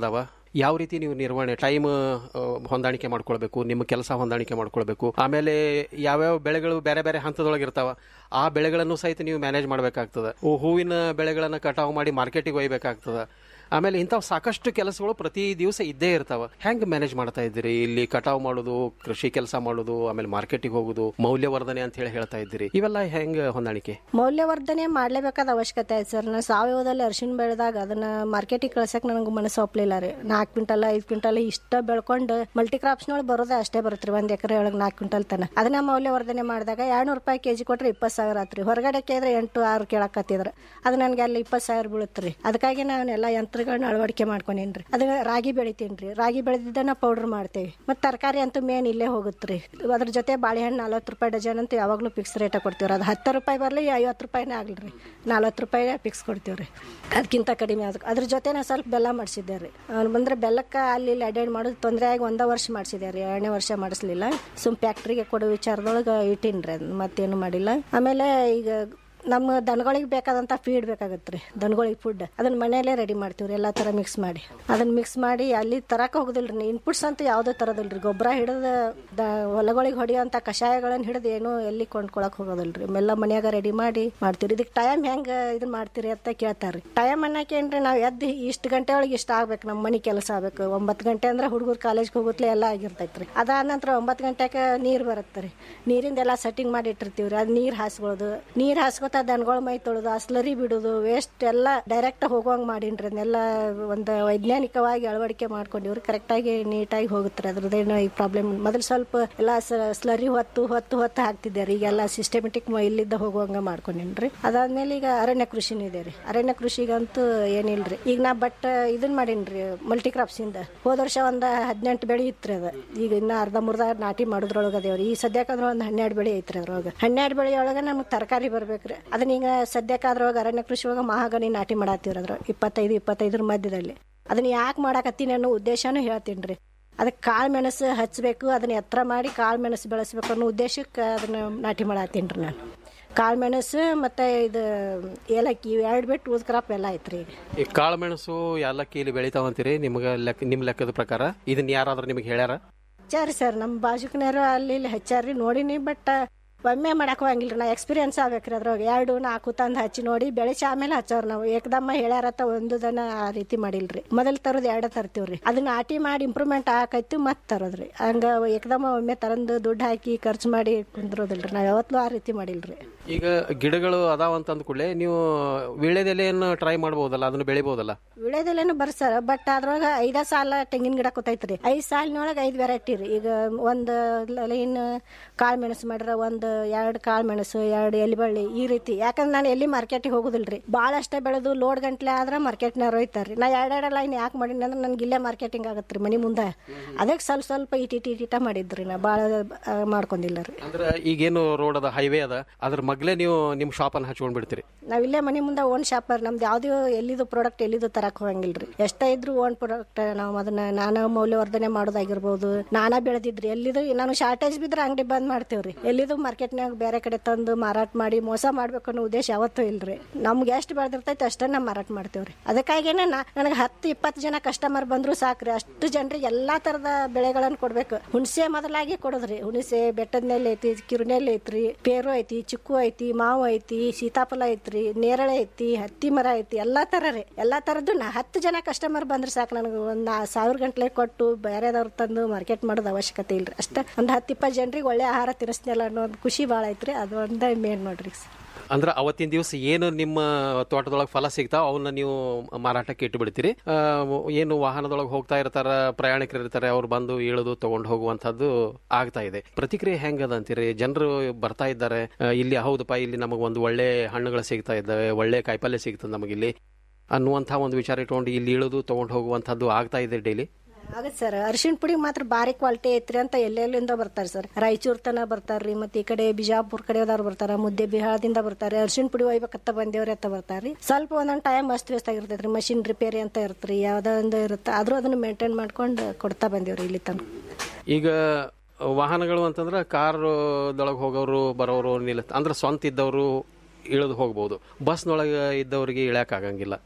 ಯಾವ ರೀತಿ ನೀವು ನಿರ್ವಹಣೆ ಟೈಮ್ ಹೊಂದಾಣಿಕೆ ಮಾಡ್ಕೊಳ್ಬೇಕು ನಿಮ್ಮ ಕೆಲಸ ಹೊಂದಾಣಿಕೆ ಮಾಡ್ಕೊಳ್ಬೇಕು ಆಮೇಲೆ ಯಾವ್ಯಾವ ಬೆಳೆಗಳು ಬೇರೆ ಬೇರೆ ಹಂತದೊಳಗೆ ಇರ್ತಾವ ಆ ಬೆಳೆಗಳನ್ನು ಸಹಿತ ನೀವು ಮ್ಯಾನೇಜ್ ಮಾಡಬೇಕಾಗ್ತದೆ ಹೂವಿನ ಬೆಳೆಗಳನ್ನು ಕಟಾವು ಮಾಡಿ ಮಾರ್ಕೆಟಿಗೆ ಒಯ್ಬೇಕಾಗ್ತದೆ ಆಮೇಲೆ ಇಂಥವು ಸಾಕಷ್ಟು ಕೆಲಸಗಳು ಪ್ರತಿ ದಿವಸ ಇದ್ದೇ ಇರ್ತಾವ ಹೆಂಗ್ ಮ್ಯಾನೇಜ್ ಮಾಡ್ತಾ ಇದ್ದೀರಿ ಇಲ್ಲಿ ಕಟಾವು ಮಾಡೋದು ಕೃಷಿ ಕೆಲಸ ಮಾಡೋದು ಆಮೇಲೆ ಮಾರ್ಕೆಟಿಗೆ ಹೋಗೋದು ಮೌಲ್ಯವರ್ಧನೆ ಅಂತ ಹೇಳಿ ಹೇಳ್ತಾ ಇದ್ದೀರಿ ಇವೆಲ್ಲ ಹೆಂಗ್ ಹೊಂದಾಣಿಕೆ ಮೌಲ್ಯವರ್ಧನೆ ಮಾಡ್ಲೇಬೇಕಾದ ಅವಶ್ಯಕತೆ ಐತೆ ಸರ್ ನಾನು ಸಾವಯವದಲ್ಲಿ ಅರಿಶಿನ ಬೆಳೆದಾಗ ಅದನ್ನ ಮಾರ್ಕೆಟಿಗೆ ಕಳ್ಸಕ್ ನನಗೆ ಮನಸ್ಸು ಒಪ್ಲಿಲ್ಲ ರೀ ನಾಲ್ಕು ಕ್ವಿಂಟಲ್ ಐದು ಕ್ವಿಂಟಲ್ ಇಷ್ಟ ಬೆಳ್ಕೊಂಡು ಮಲ್ಟಿ ಕ್ರಾಪ್ಸ್ನೊಳಗೆ ಬರೋದೇ ಅಷ್ಟೇ ಬರುತ್ತೆ ರೀ ಒಂದ್ ಎಕರೆ ಒಳಗೆ ನಾಲ್ಕು ಕ್ವಿಂಟಲ್ ತನ ಅದನ್ನ ಮೌಲ್ಯವರ್ಧನೆ ಮಾಡಿದಾಗ ಎರಡ್ನೂರು ರೂಪಾಯಿ ಕೆಜಿ ಕೊಟ್ರೆ ಇಪ್ಪತ್ತು ಸಾವಿರ ಆತ್ರಿ ಹೊರಗಡೆ ಕೇಳಿದ್ರೆ ಎಂಟು ಆರು ಕೇಳಕತ್ತಿದ್ರ ಅದು ನನಗೆ ಅಲ್ಲಿ ಇಪ್ಪತ್ತು ಸಾವಿರ ಬೀಳುತ್ತೆ ರೀ ಅದಕ್ಕಾಗಿ ನಾನು ಎಲ್ಲ ಯಂತ್ರಗಳನ್ನ ಅಳವಡಿಕೆ ಮಾಡ್ಕೊಂಡೇನ್ರಿ ಅದು ರಾಗಿ ಬೆಳಿತೀನಿ ರಾಗಿ ಬೆಳೆದಿದ್ದನ್ನ ಪೌಡರ್ ಮಾಡ್ತೇವೆ ಮತ್ತೆ ತರಕಾರಿ ಅಂತೂ ಮೇನ್ ಇಲ್ಲೇ ಹೋಗುತ್ತೆ ರೀ ಅದ್ರ ಜೊತೆ ಬಾಳೆಹಣ್ಣು ನಲ್ವತ್ತು ರೂಪಾಯಿ ಡಜನ್ ಅಂತೂ ಯಾವಾಗಲೂ ಫಿಕ್ಸ್ ರೇಟ್ ಕೊಡ್ತೀವ್ರಿ ಅದು ಹತ್ತು ರೂಪಾಯಿ ಬರಲಿ ಐವತ್ತು ರೂಪಾಯಿನೇ ಆಗಲಿ ರೀ ನಲ್ವತ್ತು ರೂಪಾಯಿ ಫಿಕ್ಸ್ ಕೊಡ್ತೀವಿ ರೀ ಅದಕ್ಕಿಂತ ಕಡಿಮೆ ಅದಕ್ಕೆ ಅದ್ರ ಜೊತೆ ನಾನು ಸ್ವಲ್ಪ ಬೆಲ್ಲ ಮಾಡಿಸಿದ್ದೆ ರೀ ಅವ್ನು ಬಂದ್ರೆ ಬೆಲ್ಲಕ್ಕೆ ಅಲ್ಲಿ ಇಲ್ಲಿ ಅಡ್ಡಾಡಿ ಮಾಡೋದು ತೊಂದರೆ ಆಗಿ ಒಂದೇ ವರ್ಷ ಮಾಡಿಸಿದೆ ರೀ ಎರಡನೇ ವರ್ಷ ಮಾಡಿಸ್ಲಿಲ್ಲ ಸುಮ್ ಫ್ಯಾಕ್ಟ್ರಿಗೆ ಕೊಡೋ ವಿಚಾರದೊಳಗೆ ಇಟ್ಟೀನಿ ರೀ ಅದನ್ನ ಮತ್ತೇನು ಮಾಡಿಲ್ಲ ಆಮೇಲೆ ಈಗ ನಮ್ಮ ದನಗಳಿಗೆ ಬೇಕಾದಂಥ ಫೀಡ್ ಬೇಕಾಗತ್ತೆ ರೀ ದನಗಳಿಗೆ ಫುಡ್ ಅದನ್ನ ಮನೆಯಲ್ಲೇ ರೆಡಿ ಮಾಡ್ತೀವಿ ರೀ ಎಲ್ಲ ಥರ ಮಿಕ್ಸ್ ಮಾಡಿ ಅದನ್ನ ಮಿಕ್ಸ್ ಮಾಡಿ ಅಲ್ಲಿ ತರಕ ಹೋಗುದಿಲ್ಲ ರೀ ಇನ್ಪುಟ್ಸ್ ಅಂತೂ ಯಾವುದೇ ತರೋದಿಲ್ಲ ರೀ ಗೊಬ್ಬರ ಹಿಡಿದು ದ ಹೊಲಗಳಿಗೆ ಹೊಡೆಯುವಂಥ ಕಷಾಯಗಳನ್ನು ಹಿಡಿದು ಏನು ಎಲ್ಲಿ ಕೊಂಡ್ಕೊಳಕ್ ಹೋಗೋದಿಲ್ಲ ರೀ ಎಲ್ಲ ಮನ್ಯಾಗ ರೆಡಿ ಮಾಡಿ ಮಾಡ್ತೀವಿ ಇದಕ್ಕೆ ಟೈಮ್ ಹೆಂಗೆ ಇದನ್ನ ಮಾಡ್ತೀರಿ ಅಂತ ಕೇಳ್ತಾರೆ ಟೈಮ್ ಅನ್ನಕ್ಕೆ ಏನ್ರಿ ನಾವು ಎದ್ದು ಇಷ್ಟು ಗಂಟೆ ಒಳಗೆ ಇಷ್ಟ ಆಗ್ಬೇಕು ನಮ್ಮ ಮನೆ ಕೆಲಸ ಆಗ್ಬೇಕು ಒಂಬತ್ತು ಗಂಟೆ ಅಂದ್ರೆ ಹುಡುಗರು ಕಾಲೇಜ್ಗೆ ಹೋಗುತ್ತಲೇ ಎಲ್ಲ ಆಗಿರ್ತೈತೆ ರೀ ಅದಾದ ನಂತರ ಒಂಬತ್ತು ಗಂಟೆಗೆ ನೀರು ಬರುತ್ತೆ ರೀ ನೀರಿಂದ ಎಲ್ಲ ಸೆಟ್ಟಿಂಗ್ ಮಾಡಿ ಇಟ್ಟಿರ್ತೀವಿ ರೀ ಅದು ನೀರು ಹಾಸ್ಕೊಳ್ಳೋದು ನೀರು ಹಾಸ್ಕೊತ ದನಗಳ ಮೈ ತೊಳೆದು ಆ ಸ್ಲರಿ ಬಿಡೋದು ವೇಸ್ಟ್ ಎಲ್ಲ ಡೈರೆಕ್ಟ್ ಹೋಗುವಂಗೆ ಮಾಡೀನಿ ರೀ ಅದನ್ನೆಲ್ಲ ಒಂದು ವೈಜ್ಞಾನಿಕವಾಗಿ ಅಳವಡಿಕೆ ಮಾಡ್ಕೊಂಡಿವ್ರಿ ಕರೆಕ್ಟಾಗಿ ನೀಟಾಗಿ ಹೋಗುತ್ತೆ ರೀ ಅದ್ರದ್ದೇನು ಈ ಪ್ರಾಬ್ಲಮ್ ಮೊದಲು ಸ್ವಲ್ಪ ಎಲ್ಲ ಸ್ಲರಿ ಹೊತ್ತು ಹೊತ್ತು ಹೊತ್ತು ಹಾಕ್ತಿದ್ದೆ ರೀ ಈಗೆಲ್ಲ ಸಿಸ್ಟಮೆಟಿಕ್ ಇಲ್ಲಿದ್ದ ಹೋಗುವಂಗೆ ಮಾಡ್ಕೊಂಡೇನಿ ರೀ ಅದಾದ್ಮೇಲೆ ಈಗ ಅರಣ್ಯ ಕೃಷಿನೂ ಇದೆ ರೀ ಅರಣ್ಯ ಕೃಷಿಗಂತೂ ಏನಿಲ್ರಿ ಈಗ ನಾ ಬಟ್ ಇದನ್ನ ಮಾಡೀನಿ ರೀ ಮಲ್ಟಿ ಕ್ರಾಪ್ಸ್ ಇಂದ ಹೋದ ವರ್ಷ ಒಂದು ಹದಿನೆಂಟು ಬೆಳೆ ಇತ್ತು ಅದ ಈಗ ಇನ್ನ ಅರ್ಧ ಮುರ್ಧ ನಾಟಿ ಮಾಡೋದ್ರೊಳಗೆ ಅದೇವ್ರಿ ಈ ಸದ್ಯಕ್ಕಂದ್ರೆ ಒಂದು ಹನ್ನೆರಡು ಬೆಳೆ ಐತ್ರಿ ಅದ್ರೊಳಗೆ ಹನ್ನೆರಡು ಬೆಳೆ ಒಳಗೆ ನಮ್ಗೆ ತರಕಾರಿ ಬರ್ಬೇಕ್ರಿ ಅದನ್ನ ಈಗ ಸದ್ಯಕ್ಕಾದ್ರೊಳಗೆ ಅರಣ್ಯ ಕೃಷಿ ಒಳಗೆ ಮಹಾಗನಿ ನಾಟಿ ಮಾಡತ್ತೀವ್ರಿ ಅದ್ರ ಇಪ್ಪತ್ತೈದು ಇಪ್ಪತ್ತೈದರ ಮಧ್ಯದಲ್ಲಿ ಅದನ್ನ ಯಾಕೆ ಮಾಡಾಕತ್ತೀನಿ ಅನ್ನೋ ಉದ್ದೇಶನೂ ಹೇಳ್ತೀನಿ ರೀ ಅದಕ್ಕೆ ಕಾಳು ಮೆಣಸು ಹಚ್ಚಬೇಕು ಅದನ್ನ ಎತ್ತರ ಮಾಡಿ ಕಾಳು ಮೆಣಸು ಬೆಳೆಸ್ಬೇಕು ಅನ್ನೋ ಉದ್ದೇಶಕ್ಕೆ ಅದನ್ನ ನಾಟಿ ಮಾಡತ್ತೀನಿ ರೀ ನಾನು ಕಾಳು ಮೆಣಸು ಮತ್ತು ಇದು ಏಲಕ್ಕಿ ಇವು ಎರಡು ಬಿಟ್ಟು ಉದ್ ಕ್ರಾಪ್ ಎಲ್ಲ ಐತ್ರಿ ಈಗ ಈ ಕಾಳುಮೆಣಸು ಏಲಕ್ಕಿ ಇಲ್ಲಿ ಬೆಳಿತಾವಂತೀರಿ ನಿಮ್ಗೆ ಲೆಕ್ಕ ನಿಮ್ಮ ಲೆಕ್ಕದ ಪ್ರಕಾರ ಇದನ್ನ ಯಾರಾದ್ರೂ ನಿಮಗೆ ಹೇಳ್ಯಾರ ಹಚ್ಚಾರಿ ಸರ್ ನಮ್ಮ ಬಾಜುಕನರು ಅಲ್ಲಿ ಇಲ್ಲಿ ಹಚ್ಚಾರಿ ನೋಡಿನಿ ಬಟ್ ಒಮ್ಮೆ ಮಾಡಕ್ ಹೋಗಂಗಿಲ್ಲ ನಾ ಎಕ್ಸ್ಪೀರಿಯನ್ಸ್ ಆಗ್ಬೇಕ್ರಿ ಅದ್ರಾಗ ಎರಡು ನಾಲ್ಕು ತಂದು ಹಚ್ಚಿ ನೋಡಿ ಬೆಳೆಸಿ ಆಮೇಲೆ ಹಚ್ಚವ್ರ ನಾವು ಏಕದಮ್ಮ ಹೇಳ್ಯಾರತ್ತ ಒಂದು ದನ ಆ ರೀತಿ ಮಾಡಿಲ್ರಿ ಮೊದಲು ತರೋದು ಎರಡು ತರ್ತೀವ್ರಿ ಅದನ್ನ ಆಟಿ ಮಾಡಿ ಇಂಪ್ರೂವ್ಮೆಂಟ್ ಆಕೈತಿ ಮತ್ತೆ ತರೋದ್ರಿ ಹಂಗ ಏಕದಮ್ಮ ಒಮ್ಮೆ ತರಂದು ದುಡ್ಡು ಹಾಕಿ ಖರ್ಚು ಮಾಡಿ ಕುಂದ್ರೋದಿಲ್ರಿ ನಾವು ಯಾವತ್ತೂ ಆ ರೀತಿ ಮಾಡಿಲ್ರಿ ಈಗ ಗಿಡಗಳು ಅದಾವ ಅಂತ ಅಂದ್ಕೂಡ್ಲೆ ನೀವು ವೀಳ್ಯದೆಲೆಯನ್ನು ಟ್ರೈ ಮಾಡ್ಬೋದಲ್ಲ ಅದನ್ನು ಬೆಳಿಬೋದಲ್ಲ ವಿಳೆದೆಲೆನು ಬರ್ಸರ ಬಟ್ ಅದ್ರೊಳಗ ಐದ ಸಾಲ ತೆಂಗಿನ ಗಿಡ ಕೂತೈತ್ರಿ ಐದ್ ಸಾಲಿನೊಳಗ ಐದ್ ವೆರೈಟಿ ರೀ ಈಗ ಒಂದ್ ಲೈನ್ ಕಾಳು ಮೆಣಸು ಮಾಡ್ರ ಒಂದ್ ಎರಡ್ ಕಾಳು ಮೆಣಸು ಎರಡ್ ಎಲಿಬಳ್ಳಿ ಈ ರೀತಿ ಯಾಕಂದ್ರೆ ನಾನು ಎಲ್ಲಿ ಮಾರ್ಕೆಟಿಗೆ ಹೋಗುದಿಲ್ರಿ ಭಾಳಷ್ಟ ಬೆಳೆದು ಲೋಡ್ ಗಂಟ್ಲೆ ಆದ್ರ ಮಾರ್ಕೆಟ್ನಾರ ಒಯ್ತಾರ್ರಿ ನಾ ಎರಡೆರಡು ಲೈನ್ ಯಾಕೆ ಮಾಡೀನಿ ಅಂದ್ರೆ ನನ್ಗೆ ಇಲ್ಲೇ ಮಾರ್ಕೆಟಿಂಗ್ ಆಗತ್ರಿ ಮನಿ ಮುಂದೆ ಅದಕ್ಕೆ ಸ್ವಲ್ಪ ಸ್ವಲ್ಪ ಇಟ್ ಇಟ್ ಇಟ್ ಇಟ ಮಾಡಿದ್ರಿ ನಾ ಭಾಳ ಮಾಡ್ಕೊಂಡಿಲ್ಲ ರೀ ಅಂದ್ರೆ ಈಗೇನು ರೋಡ್ ಅದ ಹೈವೇ ಅದ ಅದ್ರ ಮಗ್ಲೇ ನೀವು ನಿಮ್ಮ ಶಾಪ್ ಅನ್ನ ಹಚ್ಕೊಂಡ್ ಬಿಡ್ತೀರಿ ನಾವ್ ಇಲ್ಲೇ ಮನಿ ಮುಂದೆ ಓನ್ ಶಾಪರ್ ನಮ್ದು ಯಾವ್ದು ಎಲ್ಲಿದು ಪ್ರಾಡಕ್ಟ್ ಎಲ್ಲಿದು ತರಕ್ ಹೋಗಂಗಿಲ್ರಿ ಎಷ್ಟೇ ಇದ್ರು ಓನ್ ಪ್ರಾಡಕ್ಟ್ ನಾವು ಅದನ್ನ ನಾನಾ ಮೌಲ್ಯವರ್ಧನೆ ಮಾಡೋದಾಗಿರ್ಬೋದು ನಾನಾ ಬೆಳೆದಿದ್ರಿ ಎಲ್ಲಿದು ನಾನು ಶಾರ್ಟೇಜ್ ಬಿದ್ರೆ ಅಂಗಡಿ ಬಂದ್ ಮಾಡ್ತೇವ್ರಿ ಎಲ್ಲಿದು ಮಾರ್ಕೆಟ್ನಾಗ ಬೇರೆ ಕಡೆ ತಂದು ಮಾರಾಟ ಮಾಡಿ ಮೋಸ ಮಾಡ್ಬೇಕು ಅನ್ನೋ ಉದ್ದೇಶ ಯಾವತ್ತೂ ಇಲ್ರಿ ನಮ್ಗೆ ಎಷ್ಟು ಬೆಳೆದಿರ್ತೈತೆ ಅಷ್ಟೇ ನಾವು ಮಾರಾಟ ಮಾಡ್ತೇವ್ರಿ ಅದಕ್ಕಾಗೇನೆ ನಾ ನನಗೆ ಹತ್ತು ಇಪ್ಪತ್ತು ಜನ ಕಸ್ಟಮರ್ ಬಂದ್ರು ಸಾಕ್ರಿ ಅಷ್ಟು ಜನರಿಗೆ ಎಲ್ಲಾ ತರದ ಬೆಳೆಗಳನ್ನ ಕೊಡ್ಬೇಕು ಹುಣಸೆ ಮೊದಲಾಗಿ ಕೊಡೋದ್ರಿ ಹುಣಸೆ ಬೆಟ್ಟದ ನೆಲೆ ಐತಿ ಕಿರುನೆಲೆ ಐತ್ರಿ ಪೇರು ಐತಿ ಚಿಕ್ಕು ಐತಿ ಮಾವು ಐತಿ ಸೀತಾಫಲ ಐತ್ರಿ ನೇರಳೆ ಐತಿ ಹತ್ತಿ ಮರ ಐತಿ ಎಲ್ಲಾ ತರ ರೀ ಎಲ್ಲಾ ತರದ್ದು ನಾ ಹತ್ತು ಜನ ಕಸ್ಟಮರ್ ಬಂದ್ರೆ ಸಾಕು ನನಗೆ ಒಂದ್ ಸಾವಿರ ಗಂಟ್ಲೆ ಕೊಟ್ಟು ಬೇರೆದವ್ರು ತಂದು ಮಾರ್ಕೆಟ್ ಮಾಡೋದು ಅವಶ್ಯಕತೆ ಇಲ್ರಿ ಅಷ್ಟ ಒಂದ್ ಹತ್ತು ಇಪ್ಪತ್ತು ಜನರಿಗೆ ಒಳ್ಳೆ ಆಹಾರ ತಿನ್ನಿಸ್ನಲ್ಲ ಅನ್ನೋ ಒಂದು ಖುಷಿ ಭಾಳ ಐತ್ರಿ ಅದು ಒಂದೇ ಮೇನ್ ನೋಡ್ರಿ ಅಂದ್ರೆ ಅವತ್ತಿನ ದಿವಸ ಏನು ನಿಮ್ಮ ತೋಟದೊಳಗೆ ಫಲ ಸಿಗ್ತಾವ ಅವನ್ನ ನೀವು ಮಾರಾಟಕ್ಕೆ ಇಟ್ಟು ಬಿಡ್ತೀರಿ ಆ, ಏನು ವಾಹನದೊಳಗೆ ಹೋಗ್ತಾ ಇರ್ತಾರ ಪ್ರಯಾಣಿಕರು ಇರ್ತಾರೆ ಅವ್ರು ಬಂದು ಇಳಿದು ತಗೊಂಡು ಹೋಗುವಂತದ್ದು ಆಗ್ತಾ ಇದೆ ಪ್ರತಿಕ್ರಿಯೆ ಹೆಂಗದ ಅಂತೀರಿ ಜನರು ಬರ್ತಾ ಇದ್ದಾರೆ ಆ, ಇಲ್ಲಿ ಹೌದಪ್ಪ ಇಲ್ಲಿ ನಮಗೆ ಒಂದು ಒಳ್ಳೆ ಹಣ್ಣುಗಳು ಸಿಗ್ತಾ ಇದ್ದಾವೆ ಒಳ್ಳೆ ಕಾಯಿಪಲ್ಯ ಸಿಗ್ತದೆ ನಮಗಿಲ್ಲಿ ಅನ್ನುವಂಥ ಒಂದು ವಿಚಾರ ಇಟ್ಕೊಂಡು ಇಲ್ಲಿ ಇಳಿದು ತಗೊಂಡು ಹೋಗುವಂಥದ್ದು ಆಗ್ತಾ ಇದೆ ಡೈಲಿ ಆಗತ್ತೆ ಸರ್ ಅರಿಶಿಣ ಪುಡಿ ಮಾತ್ರ ಭಾರಿ ಕ್ವಾಲಿಟಿ ಐತ್ರಿ ಅಂತ ಎಲ್ಲೆಲ್ಲಿಂದ ಬರ್ತಾರೆ ಸರ್ ರಾಯಚೂರ್ ತನ ಬರ್ತಾರ್ರಿ ಮತ್ತೆ ಈ ಕಡೆ ಬಿಜಾಪುರ್ ಕಡೆದವ್ರು ಬರ್ತಾರ ಮುದ್ದೆ ಬಿಹಾರದಿಂದ ಬರ್ತಾರೆ ಅರಿಶಿಣ ಪುಡಿ ಒಯ್ಬೇಕತ್ತ ಬಂದೇವ್ರಿ ಅಂತ ಬರ್ತಾರ್ರಿ ಸ್ವಲ್ಪ ಒಂದೊಂದು ಟೈಮ್ ಅಷ್ಟು ವೇಸ್ಟ್ ಆಗಿರ್ತೈತ್ರಿ ಮಷಿನ್ ರಿಪೇರಿ ಅಂತ ಇರ್ತ್ರಿ ಯಾವ್ದೋ ಒಂದು ಇರುತ್ತೆ ಆದ್ರೂ ಅದನ್ನ ಮೇಂಟೈನ್ ಮಾಡ್ಕೊಂಡು ಕೊಡ್ತಾ ಬಂದೇವ್ರಿ ಇಲ್ಲಿ ತನಕ ಈಗ ವಾಹನಗಳು ಅಂತಂದ್ರೆ ಕಾರ್ದೊಳಗೆ ಹೋಗೋರು ಬರೋರು ನಿಲ್ಲ ಅಂದ್ರೆ ಸ್ವಂತ ಇದ್ದವರು ಇಳಿದು ಹೋಗ್ಬೋದು ಬಸ್ನೊಳಗೆ ಇದ್ದವರಿಗೆ ಇಳ್ಯಾಕ್ ಆಗಂಗಿಲ್ಲ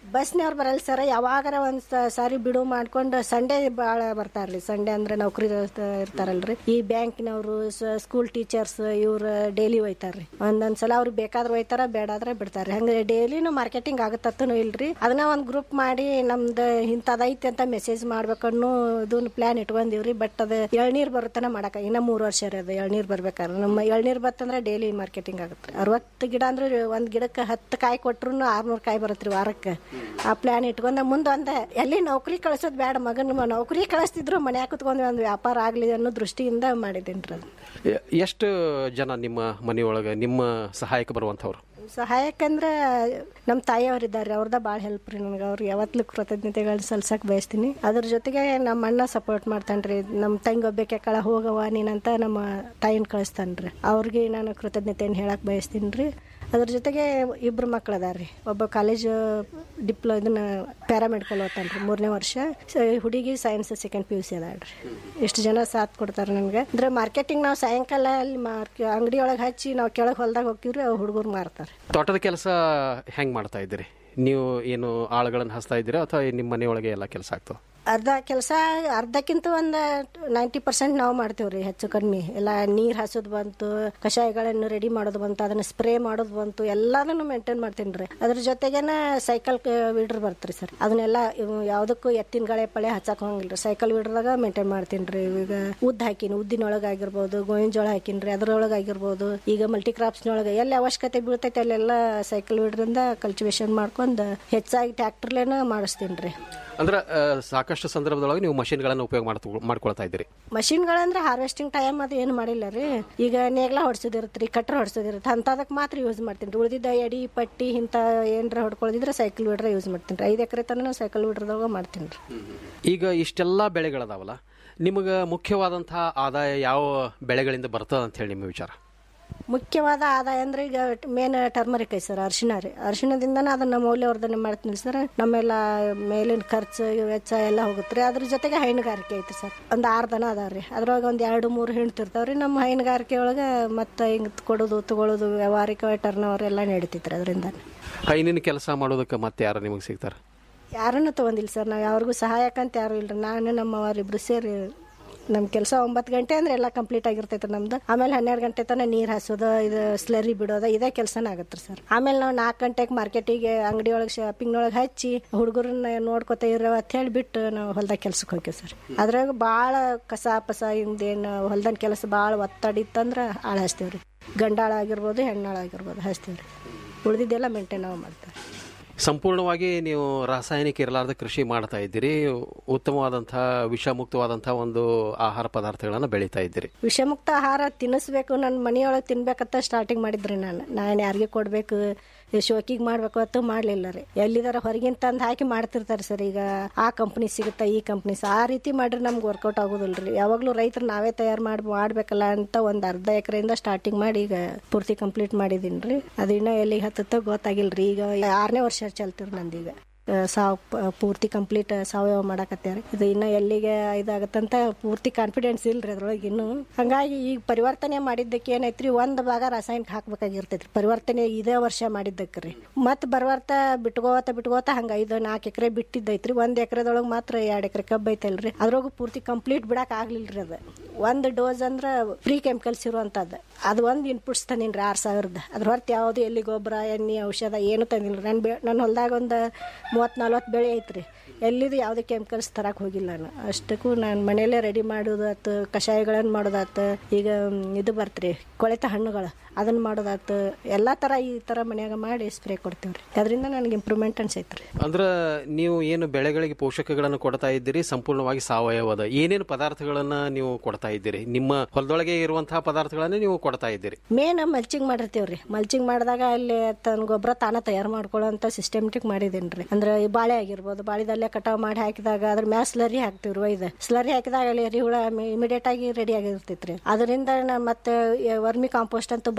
ಬಸ್ನವ್ರು ಬರಲ್ಲ ಸರ್ ಯಾವಾಗಾರ ಒಂದ್ ಸ- ಸಾರಿ ಬಿಡು ಮಾಡ್ಕೊಂಡು ಸಂಡೇ ಭಾಳ ಬರ್ತಾರ್ರಿ ಸಂಡೇ ಅಂದ್ರೆ ನೌಕರಿ ಇರ್ತಾರಲ್ರಿ ಈ ಬ್ಯಾಂಕಿನವರು ಸ್ಕೂಲ್ ಟೀಚರ್ಸ್ ಇವ್ರು ಡೈಲಿ ಒಯ್ತಾರ್ರಿ ಒಂದೊಂದ್ ಸಲ ಅವ್ರಿಗೆ ಬೇಕಾದ್ರೆ ಒಯ್ತಾರ ಬೇಡಾದ್ರೆ ಬಿಡ್ತಾರೆ ಹಂಗೆ ಡೈಲಿನೂ ಮಾರ್ಕೆಟಿಂಗ್ ಆಗತ್ತೂ ಇಲ್ರಿ ಅದನ್ನ ಒಂದ್ ಗ್ರೂಪ್ ಮಾಡಿ ನಮ್ದು ಇಂಥದೈತಿ ಅಂತ ಮೆಸೇಜ್ ಮಾಡ್ಬೇಕನ್ನೋ ಇದನ್ನ ಪ್ಲಾನ್ ಇಟ್ಕೊಂಡಿವ್ರಿ ಬಟ್ ಅದು ಎಳ್ನೀರ್ ಬರುತ್ತನ ಮಾಡಕ ಇನ್ನ ಮೂರ್ ವರ್ಷ ರೀ ಅದು ಎಳ್ನೀರ್ ಬರ್ಬೇಕಾದ್ರೆ ನಮ್ಮ ಎಳ್ನೀರ್ ಬತ್ತಂದ್ರೆ ಡೈಲಿ ಮಾರ್ಕೆಟಿಂಗ್ ಆಗುತ್ತೆ ಅರವತ್ತು ಗಿಡ ಅಂದ್ರೆ ಒಂದ್ ಗಿಡಕ್ಕೆ ಹತ್ತು ಕಾಯಿ ಕೊಟ್ರು ಆರ್ನೂರು ಕಾಯಿ ಬರುತ್ತೆ ವಾರಕ್ಕೆ ಆ ಪ್ಲಾನ್ ಇಟ್ಕೊಂಡ ಮುಂದೆ ಒಂದ ಎಲ್ಲಿ ನೌಕರಿ ಕಳ್ಸೋದ್ ಬೇಡ ಮಗನ ನೌಕರಿ ಕಳಿಸ್ತಿದ್ರು ಮನ್ಯಾಗ ಕುತ್ಕೊಂಡು ಒಂದು ವ್ಯಾಪಾರ ಆಗ್ಲಿ ಅನ್ನೋ ದೃಷ್ಟಿಯಿಂದ ಮಾಡಿದ್ದೀನಿ ಅದು ಎ- ಎಷ್ಟು ಜನ ನಿಮ್ಮ ಮನೆಯೊಳಗೆ ನಿಮ್ಮ ಸಹಾಯಕ್ಕೆ ಬರುವಂಥವ್ರು ಸಹಾಯಕ್ಕಂದ್ರೆ ನಮ್ಮ ತಾಯಿಯವರಿದ್ದಾರೆ ಅವ್ರದ ಭಾಳ ಹೆಲ್ಪ್ ರೀ ನನಗೆ ಅವ್ರಿಗೆ ಯಾವತ್ತೂ ಕೃತಜ್ಞತೆಗಳನ್ನ ಸಲ್ಸಕ್ ಬಯಸ್ತೀನಿ ಅದ್ರ ಜೊತೆಗೆ ನಮ್ಮ ಅಣ್ಣ ಸಪೋರ್ಟ್ ಮಾಡ್ತಾನ್ರಿ ನಮ್ಮ ತಂಗಿ ಒಬ್ಬಕ್ಕೆ ಕಳ ಹೋಗವ ನೀನಂತ ನಮ್ಮ ತಾಯಿನ ಕಳಿಸ್ತಾನ್ರಿ ಅವ್ರಿಗೆ ನಾನು ಕೃತಜ್ಞತೆಯನ್ನು ಹೇಳಕ್ ಬಯಸ್ತೀನಿ ರೀ ಅದ್ರ ಜೊತೆಗೆ ಇಬ್ರು ಮಕ್ಳು ಅದಾರ್ರಿ ಒಬ್ಬ ಕಾಲೇಜ್ ಡಿಪ್ಲೊ ಇದನ್ನ ಪ್ಯಾರಾಮೆಡಿಕಲ್ ಓದ್ತಾನ್ರಿ ಮೂರನೇ ವರ್ಷ ಸ- ಹುಡುಗಿ science second P U C ಅದಾಳ್ರಿ ಎಷ್ಟು ಜನ ಸಾಥ್ ಕೊಡ್ತಾರೆ ನನಗೆ ಅಂದ್ರೆ ಮಾರ್ಕೆಟಿಂಗ್ ನಾವು ಸಾಯಂಕಾಲ ಅಲ್ಲಿ ಮಾರ್ಕೆ ಅಂಗಡಿ ಒಳಗೆ ಹಚ್ಚಿ ನಾವು ಕೆಳಗೆ ಹೊಲ್ದಾಗ ಹೋಗ್ತೀವ್ರಿ ಅವ್ರು ಹುಡುಗರು ಮಾರ್ತಾರೆ ತೋಟದ ಕೆಲಸ ಹೆಂಗ್ ಮಾಡ್ತಾ ಇದ್ದೀರಿ ನೀವು ಏನು ಆಳುಗಳನ್ನು ಹಚ್ತಾ ಇದ್ದೀರಾ ಅಥವಾ ನಿಮ್ಮ ಮನೆಯೊಳಗೆ ಎಲ್ಲ ಕೆಲಸ ಆಗ್ತದೆ ಅರ್ಧ ಕೆಲಸ ಅರ್ಧಕ್ಕಿಂತ ಒಂದು ನೈಂಟಿ ಪರ್ಸೆಂಟ್ ನಾವು ಮಾಡ್ತೇವ್ರಿ ಹೆಚ್ಚು ಕಡಿಮೆ ಎಲ್ಲ ನೀರ್ ಹಾಸೋದು ಬಂತು ಕಷಾಯಗಳನ್ನು ರೆಡಿ ಮಾಡೋದು ಬಂತು ಅದನ್ನ ಸ್ಪ್ರೇ ಮಾಡೋದು ಬಂತು ಎಲ್ಲದನ್ನು ಮೇಂಟೈನ್ ಮಾಡ್ತೀನಿ ರೀ ಅದ್ರ ಜೊತೆಗೇನ ಸೈಕಲ್ ವೀಡ್ರ್ ಬರ್ತ್ರಿ ಸರ್ ಅದನ್ನೆಲ್ಲ ಇವು ಯಾವ್ದಕ್ಕೂ ಎತ್ತಿನ ಗಾಳೆ ಪಳೆ ಹಚ್ಚಕ್ ಹೋಗಿಲ್ರಿ ಸೈಕಲ್ ವೀಡ್ರದಾಗ ಮೇಂಟೈನ್ ಮಾಡ್ತೀನಿ ರೀ ಈಗ ಉದ್ದ ಹಾಕಿನಿ ಉದ್ದಿನೊಳಗೆ ಆಗಿರ್ಬೋದು ಗೋವಿನ ಜೋಳ ಹಾಕಿನ್ರಿ ಅದ್ರೊಳಗೆ ಆಗಿರ್ಬೋದು ಈಗ ಮಲ್ಟಿ ಕ್ರಾಪ್ಸ್ನೊಳಗೆ ಎಲ್ಲಿ ಅವಶ್ಯಕತೆ ಬೀಳ್ತೈತೆ ಅಲ್ಲೆಲ್ಲ ಸೈಕಲ್ ವೀಡ್ರಿಂದ ಕಲ್ಟಿವೇಶನ್ ಮಾಡ್ಕೊಂಡು ಹೆಚ್ಚಾಗಿ ಟ್ರ್ಯಾಕ್ಟರ್ಲೇನ ಮಾಡಿಸ್ತೀನಿ ರೀ ಅಂದ್ರೆ ಆ, ಸಾಕಷ್ಟು ಸಂದರ್ಭದೊಳಗೆ ನೀವು ಮಷಿನ್ಗಳನ್ನು ಉಪಯೋಗ ಮಾಡ್ತು- ಮಾಡ್ಕೊಳ್ತಾ ಇದ್ದೀರಿ ಮಷಿನ್ಗಳಂದ್ರೆ ಹಾರ್ವೆಸ್ಟಿಂಗ್ ಟೈಮ್ ಅದು ಏನು ಮಾಡಿಲ್ಲ ರೀ ಈಗ ನೇಗ್ಲ ಹೊಡ್ಸೋದಿರುತ್ತೆ ರೀ ಕಟ್ರ ಹೊಡ್ಸೋದಿರುತ್ತೆ ಅಂತದಕ್ಕೆ ಮಾತ್ರ ಯೂಸ್ ಮಾಡ್ತೀನಿ ರೀ ಉಳಿದಿದ್ದ ಎಡಿ ಪಟ್ಟಿ ಇಂಥ ಏನರ ಹೊಡ್ಕೊಳ್ಳೋದಿದ್ರೆ ಸೈಕಲ್ ವಿಡ್ರ ಯೂಸ್ ಮಾಡ್ತೀನಿ ರೀ ಐದು ಎಕರೆ ತನಕ ಸೈಕಲ್ ವಿಡ್ರದಾಗ ಮಾಡ್ತೀನಿ ರೀ ಈಗ ಇಷ್ಟೆಲ್ಲ ಬೆಳೆಗಳದಾವಲ್ಲ ನಿಮಗೆ ಮುಖ್ಯವಾದಂತಹ ಆದಾಯ ಯಾವ ಬೆಳೆಗಳಿಂದ ಬರ್ತದ ಅಂತ ಹೇಳಿ ನಿಮ್ಮ ವಿಚಾರ ಮುಖ್ಯವಾದ ಆದಾಯ ಅಂದ್ರೆ ಈಗ ಮೇನ್ ಟರ್ಮರಿಕ್ ಐತಿ ಸರ್ ಅರಿಶಿಣ ರೀ ಅರಿಶಿಣದಿಂದನೇ ಅದನ್ನ ಮೌಲ್ಯವರ್ಧನೆ ಮಾಡ್ತೀನಿ ಸರ್ ನಮ್ಮೆಲ್ಲ ಮೇಲಿನ ಖರ್ಚು ವೆಚ್ಚ ಎಲ್ಲ ಹೋಗುತ್ತೆ ರೀ ಅದ್ರ ಜೊತೆಗೆ ಹೈನುಗಾರಿಕೆ ಐತಿ ಸರ್ ಒಂದು ಆರು ದನ ಅದಾವ್ರಿ ಅದ್ರೊಳಗೆ ಒಂದು ಎರಡು ಮೂರು ಹೆಣ್ತಿರ್ತಾವ್ರಿ ನಮ್ಮ ಹೈನುಗಾರಿಕೆ ಒಳಗೆ ಮತ್ತೆ ಹಿಂಗೆ ಕೊಡೋದು ತಗೊಳ್ಳೋದು ವ್ಯವಹಾರಿಕ ಟರ್ನ್ ಓವರ್ ಎಲ್ಲ ನಡೀತೈತ್ರಿ ಅದರಿಂದ ಹೈನಿನ ಕೆಲಸ ಮಾಡೋದಕ್ಕೆ ಮತ್ತೆ ಯಾರು ನಿಮಗೆ ಸಿಗ್ತಾರೆ ಯಾರನ್ನು ತಗೊಂಡಿಲ್ಲ ಸರ್ ನಾವು ಯಾರಿಗೂ ಸಹಾಯಕ್ಕಂತ ಯಾರು ಇಲ್ರಿ ನಾನು ನಮ್ಮವ್ರು ಇಬ್ರು ಸೇರಿ ನಮ್ಮ ಕೆಲಸ ಒಂಬತ್ತು ಗಂಟೆ ಅಂದ್ರೆ ಎಲ್ಲ ಕಂಪ್ಲೀಟ್ ಆಗಿರ್ತೈತೆ ನಮ್ದು ಆಮೇಲೆ ಹನ್ನೆರಡು ಗಂಟೆ ತನಕ ನೀರು ಹಾಸೋದು ಇದು ಸ್ಲರಿ ಬಿಡೋದು ಇದೇ ಕೆಲಸನ ಆಗತ್ತೆ ಸರ್ ಆಮೇಲೆ ನಾವು ನಾಲ್ಕು ಗಂಟೆಗೆ ಮಾರ್ಕೆಟಿಗೆ ಅಂಗಡಿ ಒಳಗೆ ಶಾಪಿಂಗ್ನೊಳಗೆ ಹಚ್ಚಿ ಹುಡುಗರನ್ನ ನೋಡ್ಕೊತ ಇರೋ ಅಂತ ಹೇಳಿ ಬಿಟ್ಟು ನಾವು ಹೊಲ್ದಾಗ ಕೆಲ್ಸಕ್ಕೆ ಹೋಗ್ತೀವಿ ಸರ್ ಅದ್ರಾಗ ಭಾಳ ಕಸ ಪಸ ಹಿಂದೇನು ಹೊಲ್ದನ್ ಕೆಲಸ ಭಾಳ ಒತ್ತಡ ಇತ್ತಂದ್ರೆ ಆಳು ಹಚ್ತೇವೆ ರೀ ಗಂಡಾಳ ಆಗಿರ್ಬೋದು ಹೆಣ್ಣಾಳ ಆಗಿರ್ಬೋದು ಹಚ್ತೇವೆ ರೀ ಉಳಿದಿದ್ದೆಲ್ಲ ಮೇಂಟೈನ್ ನಾವು ಮಾಡ್ತೇವೆ ಸಂಪೂರ್ಣವಾಗಿ ನೀವು ರಾಸಾಯನಿಕ ಇರಲಾರ್ದ ಕೃಷಿ ಮಾಡ್ತಾ ಇದ್ದೀರಿ ಉತ್ತಮವಾದಂತಹ ವಿಷಮುಕ್ತವಾದಂತಹ ಒಂದು ಆಹಾರ ಪದಾರ್ಥಗಳನ್ನು ಬೆಳೀತಾ ಇದ್ದೀರಿ ವಿಷಮುಕ್ತ ಆಹಾರ ತಿನ್ನಿಸ್ಬೇಕು ನನ್ನ ಮನೆಯೊಳಗೆ ತಿನ್ಬೇಕಂತ ಸ್ಟಾರ್ಟಿಂಗ್ ಮಾಡಿದ್ರಿ ನಾನು ನಾನು ಯಾರಿಗೆ ಕೊಡ್ಬೇಕು ಶೋಕಿಗೆ ಮಾಡ್ಬೇಕು ಅಂತ ಮಾಡ್ಲಿಲ್ಲ ರೀ ಎಲ್ಲಿದಾರ ಹೊರಗಿನ ತಂದು ಹಾಕಿ ಮಾಡ್ತಿರ್ತಾರೆ ಸರ್ ಈಗ ಆ ಕಂಪ್ನಿ ಸಿಗುತ್ತಾ ಈ ಕಂಪ್ನಿ ಆ ರೀತಿ ಮಾಡ್ರೆ ನಮ್ಗೆ ವರ್ಕೌಟ್ ಆಗೋದಿಲ್ರಿ ಯಾವಾಗಲೂ ರೈತರು ನಾವೇ ತಯಾರು ಮಾಡಿ ಮಾಡ್ಬೇಕಲ್ಲ ಅಂತ ಒಂದು ಅರ್ಧ ಎಕರೆಯಿಂದ ಸ್ಟಾರ್ಟಿಂಗ್ ಮಾಡಿ ಈಗ ಪೂರ್ತಿ ಕಂಪ್ಲೀಟ್ ಮಾಡಿದೀನಿ ರೀ ಅದು ಇನ್ನೂ ಎಲ್ಲಿಗೆ ಹತ್ತತ್ತೋ ಗೊತ್ತಾಗಿಲ್ರಿ ಈಗ ಆರನೇ ವರ್ಷ ಚಲ್ತಿರ್ ನಂದೀಗ ಆ, ಸಾವ್ ಪ- ಪೂರ್ತಿ ಕಂಪ್ಲೀಟ್ ಸಾವಯವ ಮಾಡಕತ್ಯಾರ ಇದು ಇನ್ನ ಎಲ್ಲಿಗೆ ಇದಾಗತ್ತಂತ ಪೂರ್ತಿ ಕಾನ್ಫಿಡೆನ್ಸ್ ಇಲ್ರಿ ಅದ್ರೊಳಗೆ ಇನ್ನು ಹಂಗಾಗಿ ಈಗ ಪರಿವರ್ತನೆ ಮಾಡಿದ್ದಕ್ಕೆ ಏನೈತ್ರಿ ಒಂದ್ ಭಾಗ ರಾಸಾಯನಿಕ ಹಾಕ್ಬೇಕಾಗಿರ್ತೈತ್ರಿ ಪರಿವರ್ತನೆ ಇದೇ ವರ್ಷ ಮಾಡಿದ್ದಕ್ಕೆ ರೀ ಮತ್ ಬರ್ವರ್ತ ಬಿಟ್ಕೋತ ಬಿಟ್ಕೋತ ಹಂಗ ಐದು ನಾಲ್ಕು ಎಕರೆ ಬಿಟ್ಟಿದ್ದೈತ್ರಿ ಒಂದ್ ಎಕರೆದೊಳಗೆ ಮಾತ್ರ ಎರಡ್ ಎಕರೆ ಕಬ್ಬ ಐತಲ್ರಿ ಅದ್ರೊಳಗೆ ಪೂರ್ತಿ ಕಂಪ್ಲೀಟ್ ಬಿಡಕ್ ಆಗ್ಲಿಲ್ರಿ ಅದ ಒಂದ್ ಡೋಸ್ ಅಂದ್ರ ಫ್ರೀ ಕೆಮಿಕಲ್ಸ್ ಇರುವಂತದ್ದು ಅದು ಒಂದ್ ಇನ್ಪುಟ್ಸ್ ತಂದಿನ್ರಿ ಆರ್ ಸಾವಿರದ ಅದ್ರ ಹೊರತು ಯಾವ್ದು ಎಲ್ಲಿ ಗೊಬ್ಬರ ಎಣ್ಣೆ ಔಷಧ ಏನು ತಂದಿಲ್ಲ ನನ್ನ ಬೆ ನನ್ನ ಹೊಲ್ದಾಗ ಒಂದು ಮೂವತ್ತು ನಲ್ವತ್ತು ಬೆಳೆ ಐತ್ರಿ ಎಲ್ಲಿದು ಯಾವುದೇ ಕೆಮಿಕಲ್ಸ್ ತರಕ್ ಹೋಗಿಲ್ಲ ನಾನು ಅಷ್ಟಕ್ಕೂ ನಾನು ಮನೆಯಲ್ಲೇ ರೆಡಿ ಮಾಡೋದಾತು ಕಷಾಯಗಳನ್ನು ಮಾಡೋದಾತು ಈಗ ಮ್, ಇದು ಬರ್ತ್ರಿ ಕೊಳೆತ ಹಣ್ಣುಗಳು ಅದನ್ನ ಮಾಡೋದಾತು ಎಲ್ಲಾ ತರ ಈ ತರ ಮನ್ಯಾಗ ಮಾಡಿ ಸ್ಪ್ರೇ ಕೊಡ್ತೇವ್ರಿ ಅದರಿಂದ ನನಗೆ ಇಂಪ್ರೂವ್ಮೆಂಟ್ ಅನ್ಸೈತ್ರಿ ಅಂದ್ರೆ ನೀವು ಏನು ಬೆಳೆಗಳಿಗೆ ಪೋಷಕಗಳನ್ನು ಕೊಡ್ತಾ ಇದ್ದೀರಿ ಸಂಪೂರ್ಣವಾಗಿ ಸಾವಯವದ ಏನೇನು ಪದಾರ್ಥಗಳನ್ನ ನೀವು ಕೊಡ್ತಾ ಇದ್ದೀರಿ ನಿಮ್ಮ ಹೊಲದೊಳಗೆ ಇರುವಂತಹ ಪದಾರ್ಥಗಳನ್ನೇ ನೀವು ಕೊಡ್ತಾ ಇದ್ದೀರಿ ಮೇನ್ ಮಲ್ಚಿಂಗ್ ಮಾಡಿರ್ತೀವ್ರಿ ಮಲ್ಚಿಂಗ್ ಮಾಡಿದಾಗ ಅಲ್ಲಿ ತನ್ನ ಗೊಬ್ಬರ ತಾನ ತಯಾರು ಮಾಡ್ಕೊಳ್ಳೋಂತ ಸಿಸ್ಟಮೆಟಿಕ್ ಮಾಡಿದೇನ್ರಿ ಅಂದ್ರೆ ಈ ಬಾಳೆ ಆಗಿರ್ಬೋದು ಬಾಳೆದಲ್ಲೇ ಕಟಾವ್ ಮಾಡಿ ಹಾಕಿದಾಗ ಅದ್ರ ಮ್ಯಾಲ ಸ್ಲರಿ ಹಾಕ್ತಿವ್ರಿ ಒಯ್ದು ಸ್ಲರಿ ಹಾಕಿದಾಗ ಅಲ್ಲಿ ಎರಿಹುಳ ಇಮಿಡಿಯೇಟ್ ಆಗಿ ರೆಡಿ ಆಗಿರ್ತೈತ್ರಿ ಅದರಿಂದ ನಾ ಮತ್ತೆ ವರ್ಮಿ ಕಾಂಪೋಸ್ಟ್ ಅಂತೂ ಬಂದ್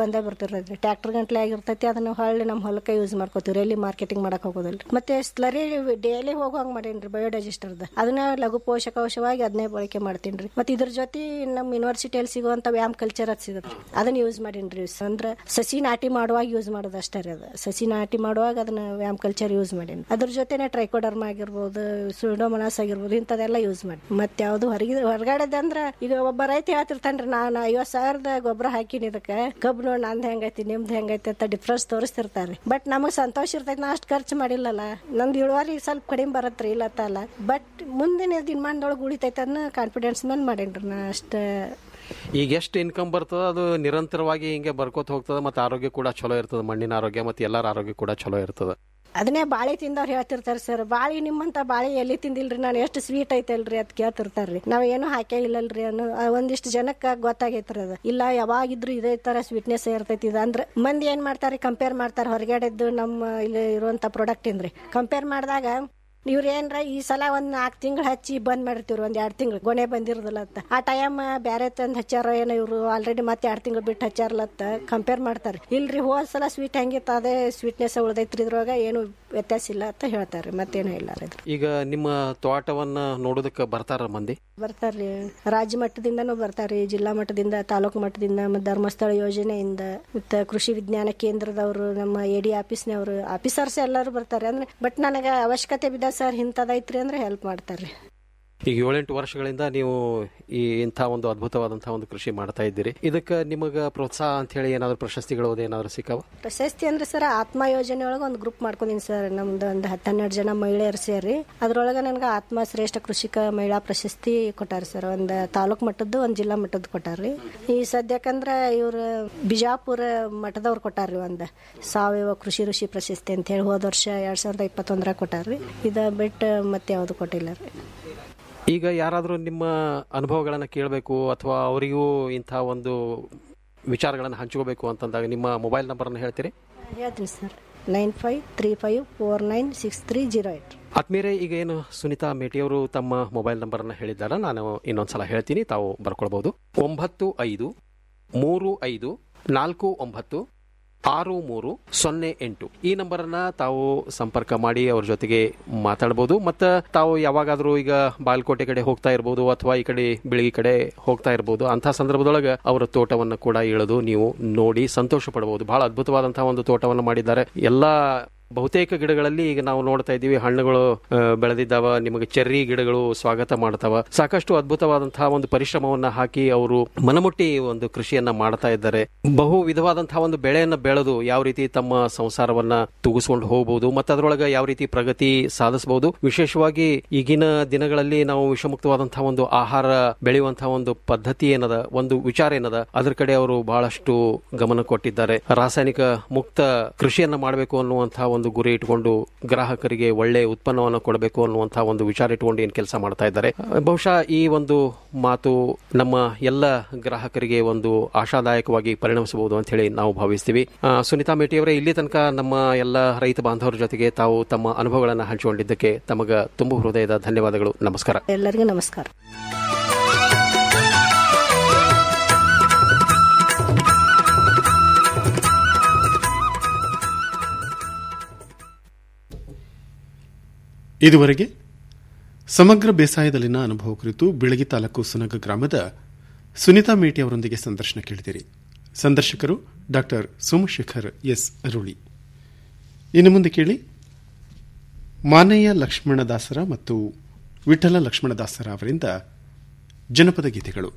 ಬಂದೇ ಬರ್ತಿರ್ತೈತಿ ಟ್ರ್ಯಾಕ್ಟರ್ ಗಂಟ್ಲೆ ಆಗಿರ್ತೈತಿ ಅದನ್ನ ಹೊಳ್ಳಿ ನಮ್ಮ ಹೊಲಕ್ಕೆ ಯೂಸ್ ಮಾಡ್ಕೋತೀವಿ ರೆಲ್ಲಿ ಮಾರ್ಕೆಟಿಂಗ್ ಮಾಡಕ್ ಹೋಗೋದಿಲ್ಲ ಮತ್ತೆ ಸ್ಲರಿ ಡೈಲಿ ಹೋಗುವಂಗ್ ಮಾಡೇನ್ರಿ ಬಯೋಡೈಜೆಸ್ಟರ್ದ ಅದನ್ನ ಲಘು ಪೋಷಕಾಂಶವಾಗಿ ಅದನ್ನೇ ಬಳಕೆ ಮಾಡ್ತೀನಿ ರೀ ಮತ್ತೆ ಇದ್ರ ಜೊತೆ ನಮ್ಮ ಯೂನಿವರ್ಸಿಟಿಯಲ್ಲಿ ಸಿಗುವಂತ ವ್ಯಾಮ್ ಕಲ್ಚರ್ ಅದು ಸಿಗುತ್ತೆ ಅದನ್ನ ಯೂಸ್ ಮಾಡೀನಿ ಅಂದ್ರೆ ಸಸಿ ನಾಟಿ ಮಾಡುವಾಗ ಯೂಸ್ ಮಾಡೋದು ಅಷ್ಟೇ ರೀ ಅದು ಸಸಿ ನಾಟಿ ಮಾಡುವಾಗ ಅದನ್ನ ವ್ಯಾಮ್ ಕಲ್ಚರ್ ಯೂಸ್ ಮಾಡೀನಿ ಅದ್ರ ಜೊತೆನೆ ಟ್ರೈಕೋಡರ್ಮ ಆಗಿರ್ಬೋದು ಸುಡೋಮನಾಸ್ ಆಗಿರ್ಬೋದು ಇಂಥದೆಲ್ಲ ಯೂಸ್ ಮಾಡಿ ಮತ್ತೆ ಯಾವ್ದು ಹೊರಗೆ ಹೊರಗಡೆದಂದ್ರ ಈಗ ಒಬ್ಬ ರೈತ ಹೇಳ್ತಿರ್ತಾನ್ರಿ ನಾನು ಐವತ್ ಸಾವಿರದ ಗೊಬ್ಬರ ಹಾಕಿನಿ ಇದಕ್ಕೆ ಕಬ್ಬು ನೋಡಿ ನಂದ್ ಹೆಂಗೈತಿ ನಿಮ್ದು ಹೆಂಗೈತಿ ಅಂತ ಡಿಫ್ರೆನ್ಸ್ ತೋರಿಸ್ತಿರ್ತಾರೆ ಬಟ್ ನಮಗ್ ಸಂತೋಷ ಇರ್ತೈತಿ ನಾ ಅಷ್ಟು ಖರ್ಚು ಮಾಡಿಲ್ಲಲ್ಲ ನಂದು ಇಳುವರಿ ಸ್ವಲ್ಪ ಕಡಿಮೆ ಬರತ್ರಿ ಇಲ್ಲತ್ತಲ್ಲ ಬಟ್ ಮುಂದಿನ ದಿನಮಾನದೊಳಗೆ ಉಳಿತೈತೆ ಅನ್ನೋ ಕಾನ್ಫಿಡೆನ್ಸ್ ಮೇಲೆ ಮಾಡೇನ್ರಿ ನಾ ಅಷ್ಟ ಈಗ ಎಷ್ಟು ಇನ್ಕಮ್ ಬರ್ತದ ಅದು ನಿರಂತರವಾಗಿ ಹಿಂಗೆ ಬರ್ಕೋತ ಹೋಗ್ತದ ಮತ್ತೆ ಆರೋಗ್ಯ ಕೂಡ ಚಲೋ ಇರ್ತದ ಮಣ್ಣಿನ ಆರೋಗ್ಯ ಮತ್ತೆ ಎಲ್ಲರ ಆರೋಗ್ಯ ಕೂಡ ಚಲೋ ಇರ್ತದ ಅದನ್ನೇ ಬಾಳೆ ತಿಂದವ್ರು ಹೇಳ್ತಿರ್ತಾರೆ ಸರ್ ಬಾಳೆ ನಿಮ್ಮಂತ ಬಾಳೆ ಎಲ್ಲಿ ತಿಂದಿಲ್ರಿ ನಾನು ಎಷ್ಟು ಸ್ವೀಟ್ ಐತಲ್ರಿ ಅದ್ ಕೇಳ್ತಿರ್ತಾರ್ರಿ ನಾವ್ ಏನು ಹಾಕೇ ಇಲ್ಲಲ್ರಿ ಅನ್ನೋ ಆ ಒಂದಿಷ್ಟು ಜನಕ್ಕ ಗೊತ್ತಾಗೈತ್ರಿ ಅದು ಇಲ್ಲ ಯಾವಾಗಿದ್ರು ಇದೇ ತರ ಸ್ವೀಟ್ನೆಸ್ ಇರ್ತೈತಿ ಇದು ಅಂದ್ರೆ ಮಂದಿ ಏನ್ ಮಾಡ್ತಾರೆ ಕಂಪೇರ್ ಮಾಡ್ತಾರೆ ಹೊರಗಡೆದ್ದು ನಮ್ಮ ಇಲ್ಲಿ ಇರುವಂತ ಪ್ರಾಡಕ್ಟ್ ಇಂದ್ರಿ ಕಂಪೇರ್ ಮಾಡಿದಾಗ ಇವ್ರ ಏನ್ರ ಈ ಸಲ ಒಂದ್ ನಾಲ್ಕು ತಿಂಗಳು ಹಚ್ಚಿ ಬಂದ್ ಮಾಡಿರ್ತೀವ್ರಿ ಒಂದ್ ಎರಡ್ ತಿಂಗಳು ಗೊನೆ ಬಂದಿರೋದಿಲ್ಲ ಅಂತ ಆ ಟೈಮ್ ಬ್ಯಾರೆ ತಂದ್ ಹಚ್ಚಾರ ಏನೋ ಇವ್ರು ಆಲ್ರೆಡಿ ಮತ್ತೆ ಎರಡ್ ತಿಂಗಳು ಬಿಟ್ಟು ಹಚ್ಚಾರಲತ್ತ ಕಂಪೇರ್ ಮಾಡ್ತಾರೆ ಇಲ್ರಿ ಹೋದ್ ಸಲ ಸ್ವೀಟ್ ಹೆಂಗಿತ್ತು ಅದೇ ಸ್ವೀಟ್ನೆಸ್ ಉಳ್ದೈತ್ರಿ ಇದ್ರೊಳಗ ಏನು ವ್ಯತ್ಯಾಸ ಇಲ್ಲ ಅಂತ ಹೇಳ್ತಾರೆ ಮತ್ತೇನು ಇಲ್ಲ ರೀ ಇದ್ರ ಈಗ ನಿಮ್ಮ ತೋಟವನ್ನ ನೋಡೋದಕ್ಕೆ ಬರ್ತಾರ ಮಂದಿ ಬರ್ತಾರ್ರಿ ರಾಜ್ಯ ಮಟ್ಟದಿಂದನೂ ಬರ್ತಾರ್ರಿ ಜಿಲ್ಲಾ ಮಟ್ಟದಿಂದ ತಾಲೂಕು ಮಟ್ಟದಿಂದ ಮತ್ತು ಧರ್ಮಸ್ಥಳ ಯೋಜನೆಯಿಂದ ಮತ್ತು ಕೃಷಿ ವಿಜ್ಞಾನ ಕೇಂದ್ರದವರು ನಮ್ಮ ಎ ಡಿ ಆಫೀಸ್ನವರು ಆಫೀಸರ್ಸ್ ಎಲ್ಲರೂ ಬರ್ತಾರೆ ಅಂದ್ರೆ ಬಟ್ ನನಗೆ ಅವಶ್ಯಕತೆ ಬಿದ್ದ ಸರ್ ಇಂಥದೈತ್ರಿ ಅಂದ್ರೆ ಹೆಲ್ಪ್ ಮಾಡ್ತಾರ್ರಿ ಈಗ ಏಳೆಂಟು ವರ್ಷಗಳಿಂದ ನೀವು ಈ ಇಂಥ ಒಂದು ಅದ್ಭುತವಾದಂತಹ ಒಂದು ಕೃಷಿ ಮಾಡ್ತಾ ಇದ್ದೀರಿ ಇದಕ್ಕೆ ನಿಮಗ ಪ್ರೋತ್ಸಾಹ ಅಂತ ಹೇಳಿ ಏನಾದ್ರು ಪ್ರಶಸ್ತಿಗಳು ಏನಾದ್ರು ಸಿಕ್ಕಾವ ಪ್ರಶಸ್ತಿ ಅಂದ್ರೆ ಸರ್ ಆತ್ಮ ಯೋಜನೆ ಒಳಗೆ ಒಂದು ಗ್ರೂಪ್ ಮಾಡ್ಕೊಂಡಿನಿ ಸರ್ ನಮ್ದು ಒಂದು ಹತ್ತೆರಡು ಜನ ಮಹಿಳೆಯರು ಸೇರಿ ಅದ್ರೊಳಗೆ ನನಗೆ ಆತ್ಮ ಶ್ರೇಷ್ಠ ಕೃಷಿಕ ಮಹಿಳಾ ಪ್ರಶಸ್ತಿ ಕೊಟ್ಟಾರ ಸರ್ ಒಂದು ತಾಲೂಕ್ ಮಟ್ಟದ್ದು ಒಂದು ಜಿಲ್ಲಾ ಮಟ್ಟದ್ದು ಕೊಟ್ಟಾರ್ರಿ ಈ ಸದ್ಯಕ್ಕಂದ್ರ ಇವ್ರು ಬಿಜಾಪುರ ಮಠದವ್ರು ಕೊಟ್ಟಾರ್ರಿ ಒಂದು ಸಾವಯವ ಕೃಷಿ ಋಷಿ ಪ್ರಶಸ್ತಿ ಅಂತ ಹೇಳಿ ಹೋದ ವರ್ಷ ಎರಡ್ ಸಾವಿರದ ಇಪ್ಪತ್ತೊಂದರಾಗ ಕೊಟ್ಟಾರ್ರಿ ಇದ ಬಿಟ್ಟು ಮತ್ತೆ ಯಾವ್ದು ಕೊಟ್ಟಿಲ್ಲ ರೀ ಈಗ ಯಾರಾದರೂ ನಿಮ್ಮ ಅನುಭವಗಳನ್ನು ಕೇಳಬೇಕು ಅಥವಾ ಅವರಿಗೂ ಇಂಥ ಒಂದು ವಿಚಾರಗಳನ್ನು ಹಂಚ್ಕೋಬೇಕು ಅಂತಂದಾಗ ನಿಮ್ಮ ಮೊಬೈಲ್ ನಂಬರನ್ನು ಹೇಳ್ತೀರಿ ಹೇಳ್ತೀನಿ sir nine five three five four nine six three zero eight ಆತ್ಮೀಯರೇ ಈಗ ಏನು ಸುನೀತಾ ಮೇಟಿಯವರು ತಮ್ಮ ಮೊಬೈಲ್ ನಂಬರನ್ನು ಹೇಳಿದ್ದಾರೆ ನಾನು ಇನ್ನೊಂದ್ಸಲ ಹೇಳ್ತೀನಿ ತಾವು ಬರ್ಕೊಳ್ಬಹುದು ಒಂಬತ್ತು ಐದು ಮೂರು ಐದು ನಾಲ್ಕು ಒಂಬತ್ತು ಆರು ಮೂರು ಸೊನ್ನೆ ಎಂಟು ಈ ನಂಬರನ್ನ ತಾವು ಸಂಪರ್ಕ ಮಾಡಿ ಅವ್ರ ಜೊತೆಗೆ ಮಾತಾಡ್ಬೋದು ಮತ್ತು ತಾವು ಯಾವಾಗಾದ್ರೂ ಈಗ ಬಾಲ್ಕೋಟೆ ಕಡೆ ಹೋಗ್ತಾ ಇರ್ಬೋದು ಅಥವಾ ಈ ಕಡೆ ಬೆಳಗಿ ಕಡೆ ಹೋಗ್ತಾ ಇರ್ಬೋದು ಅಂಥ ಸಂದರ್ಭದೊಳಗೆ ಅವರ ತೋಟವನ್ನು ಕೂಡ ಇಳಿದು ನೀವು ನೋಡಿ ಸಂತೋಷ ಪಡಬಹುದು ಬಹಳ ಅದ್ಭುತವಾದಂತಹ ಒಂದು ತೋಟವನ್ನು ಮಾಡಿದ್ದಾರೆ ಎಲ್ಲಾ ಬಹುತೇಕ ಗಿಡಗಳಲ್ಲಿ ಈಗ ನಾವು ನೋಡ್ತಾ ಇದ್ದೀವಿ ಹಣ್ಣುಗಳು ಆ, ಬೆಳೆದಿದ್ದಾವ ನಿಮಗೆ ಚೆರ್ರಿ ಗಿಡಗಳು ಸ್ವಾಗತ ಮಾಡ್ತಾವ ಸಾಕಷ್ಟು ಅದ್ಭುತವಾದಂತಹ ಒಂದು ಪರಿಶ್ರಮವನ್ನ ಹಾಕಿ ಅವರು ಮನಮುಟ್ಟಿ ಒಂದು ಕೃಷಿಯನ್ನ ಮಾಡ್ತಾ ಇದ್ದಾರೆ ಬಹು ವಿಧವಾದಂತಹ ಒಂದು ಬೆಳೆಯನ್ನ ಬೆಳೆದು ಯಾವ ರೀತಿ ತಮ್ಮ ಸಂಸಾರವನ್ನ ತೂಗಿಸ್ಕೊಂಡು ಹೋಗಬಹುದು ಮತ್ತೆ ಅದರೊಳಗೆ ಯಾವ ರೀತಿ ಪ್ರಗತಿ ಸಾಧಿಸಬಹುದು ವಿಶೇಷವಾಗಿ ಈಗಿನ ದಿನಗಳಲ್ಲಿ ನಾವು ವಿಷಮುಕ್ತವಾದಂತಹ ಒಂದು ಆಹಾರ ಬೆಳೆಯುವಂತಹ ಒಂದು ಪದ್ಧತಿ ಏನದ ಒಂದು ವಿಚಾರ ಏನದ ಅದ್ರ ಕಡೆ ಅವರು ಬಹಳಷ್ಟು ಗಮನ ಕೊಟ್ಟಿದ್ದಾರೆ ರಾಸಾಯನಿಕ ಮುಕ್ತ ಕೃಷಿಯನ್ನ ಮಾಡಬೇಕು ಅನ್ನುವಂತಹ ಒಂದು ಗುರಿ ಇಟ್ಕೊಂಡು ಗ್ರಾಹಕರಿಗೆ ಒಳ್ಳೆ ಉತ್ಪನ್ನವನ್ನು ಕೊಡಬೇಕು ಅನ್ನುವಂತಹ ಒಂದು ವಿಚಾರ ಇಟ್ಕೊಂಡು ಏನ್ ಕೆಲಸ ಮಾಡ್ತಾ ಇದ್ದಾರೆ ಬಹುಶಃ ಈ ಒಂದು ಮಾತು ನಮ್ಮ ಎಲ್ಲ ಗ್ರಾಹಕರಿಗೆ ಒಂದು ಆಶಾದಾಯಕವಾಗಿ ಪರಿಣಮಿಸಬಹುದು ಅಂತ ಹೇಳಿ ನಾವು ಭಾವಿಸ್ತೀವಿ ಆ, ಸುನೀತಾ ಮೇಟಿಯವರೇ ಇಲ್ಲಿ ತನಕ ನಮ್ಮ ಎಲ್ಲ ರೈತ ಬಾಂಧವರ ಜೊತೆಗೆ ತಾವು ತಮ್ಮ ಅನುಭವಗಳನ್ನು ಹಂಚಿಕೊಂಡಿದ್ದಕ್ಕೆ ತಮಗ ತುಂಬು ಹೃದಯದ ಧನ್ಯವಾದಗಳು ನಮಸ್ಕಾರ ಎಲ್ಲರಿಗೂ ನಮಸ್ಕಾರ ಇದುವರೆಗೆ ಸಮಗ್ರ ಬೇಸಾಯದಲ್ಲಿನ ಅನುಭವ ಕುರಿತು ಬಿಳಗಿ ತಾಲೂಕು ಸುನಗ ಗ್ರಾಮದ ಸುನೀತಾ ಮೇಟಿ ಅವರೊಂದಿಗೆ ಸಂದರ್ಶನ ಕೇಳಿದಿರಿ ಸಂದರ್ಶಕರು ಡಾಕ್ಟರ್ ಸೋಮಶೇಖರ್ ಎಸ್ ಅರುಳಿ ಇನ್ನು ಮುಂದೆ ಕೇಳಿ ಮಾನಯ್ಯ ಲಕ್ಷ್ಮಣದಾಸರ ಮತ್ತು ವಿಠಲ ಲಕ್ಷ್ಮಣದಾಸರ ಅವರಿಂದ ಜನಪದ ಗೀತೆಗಳು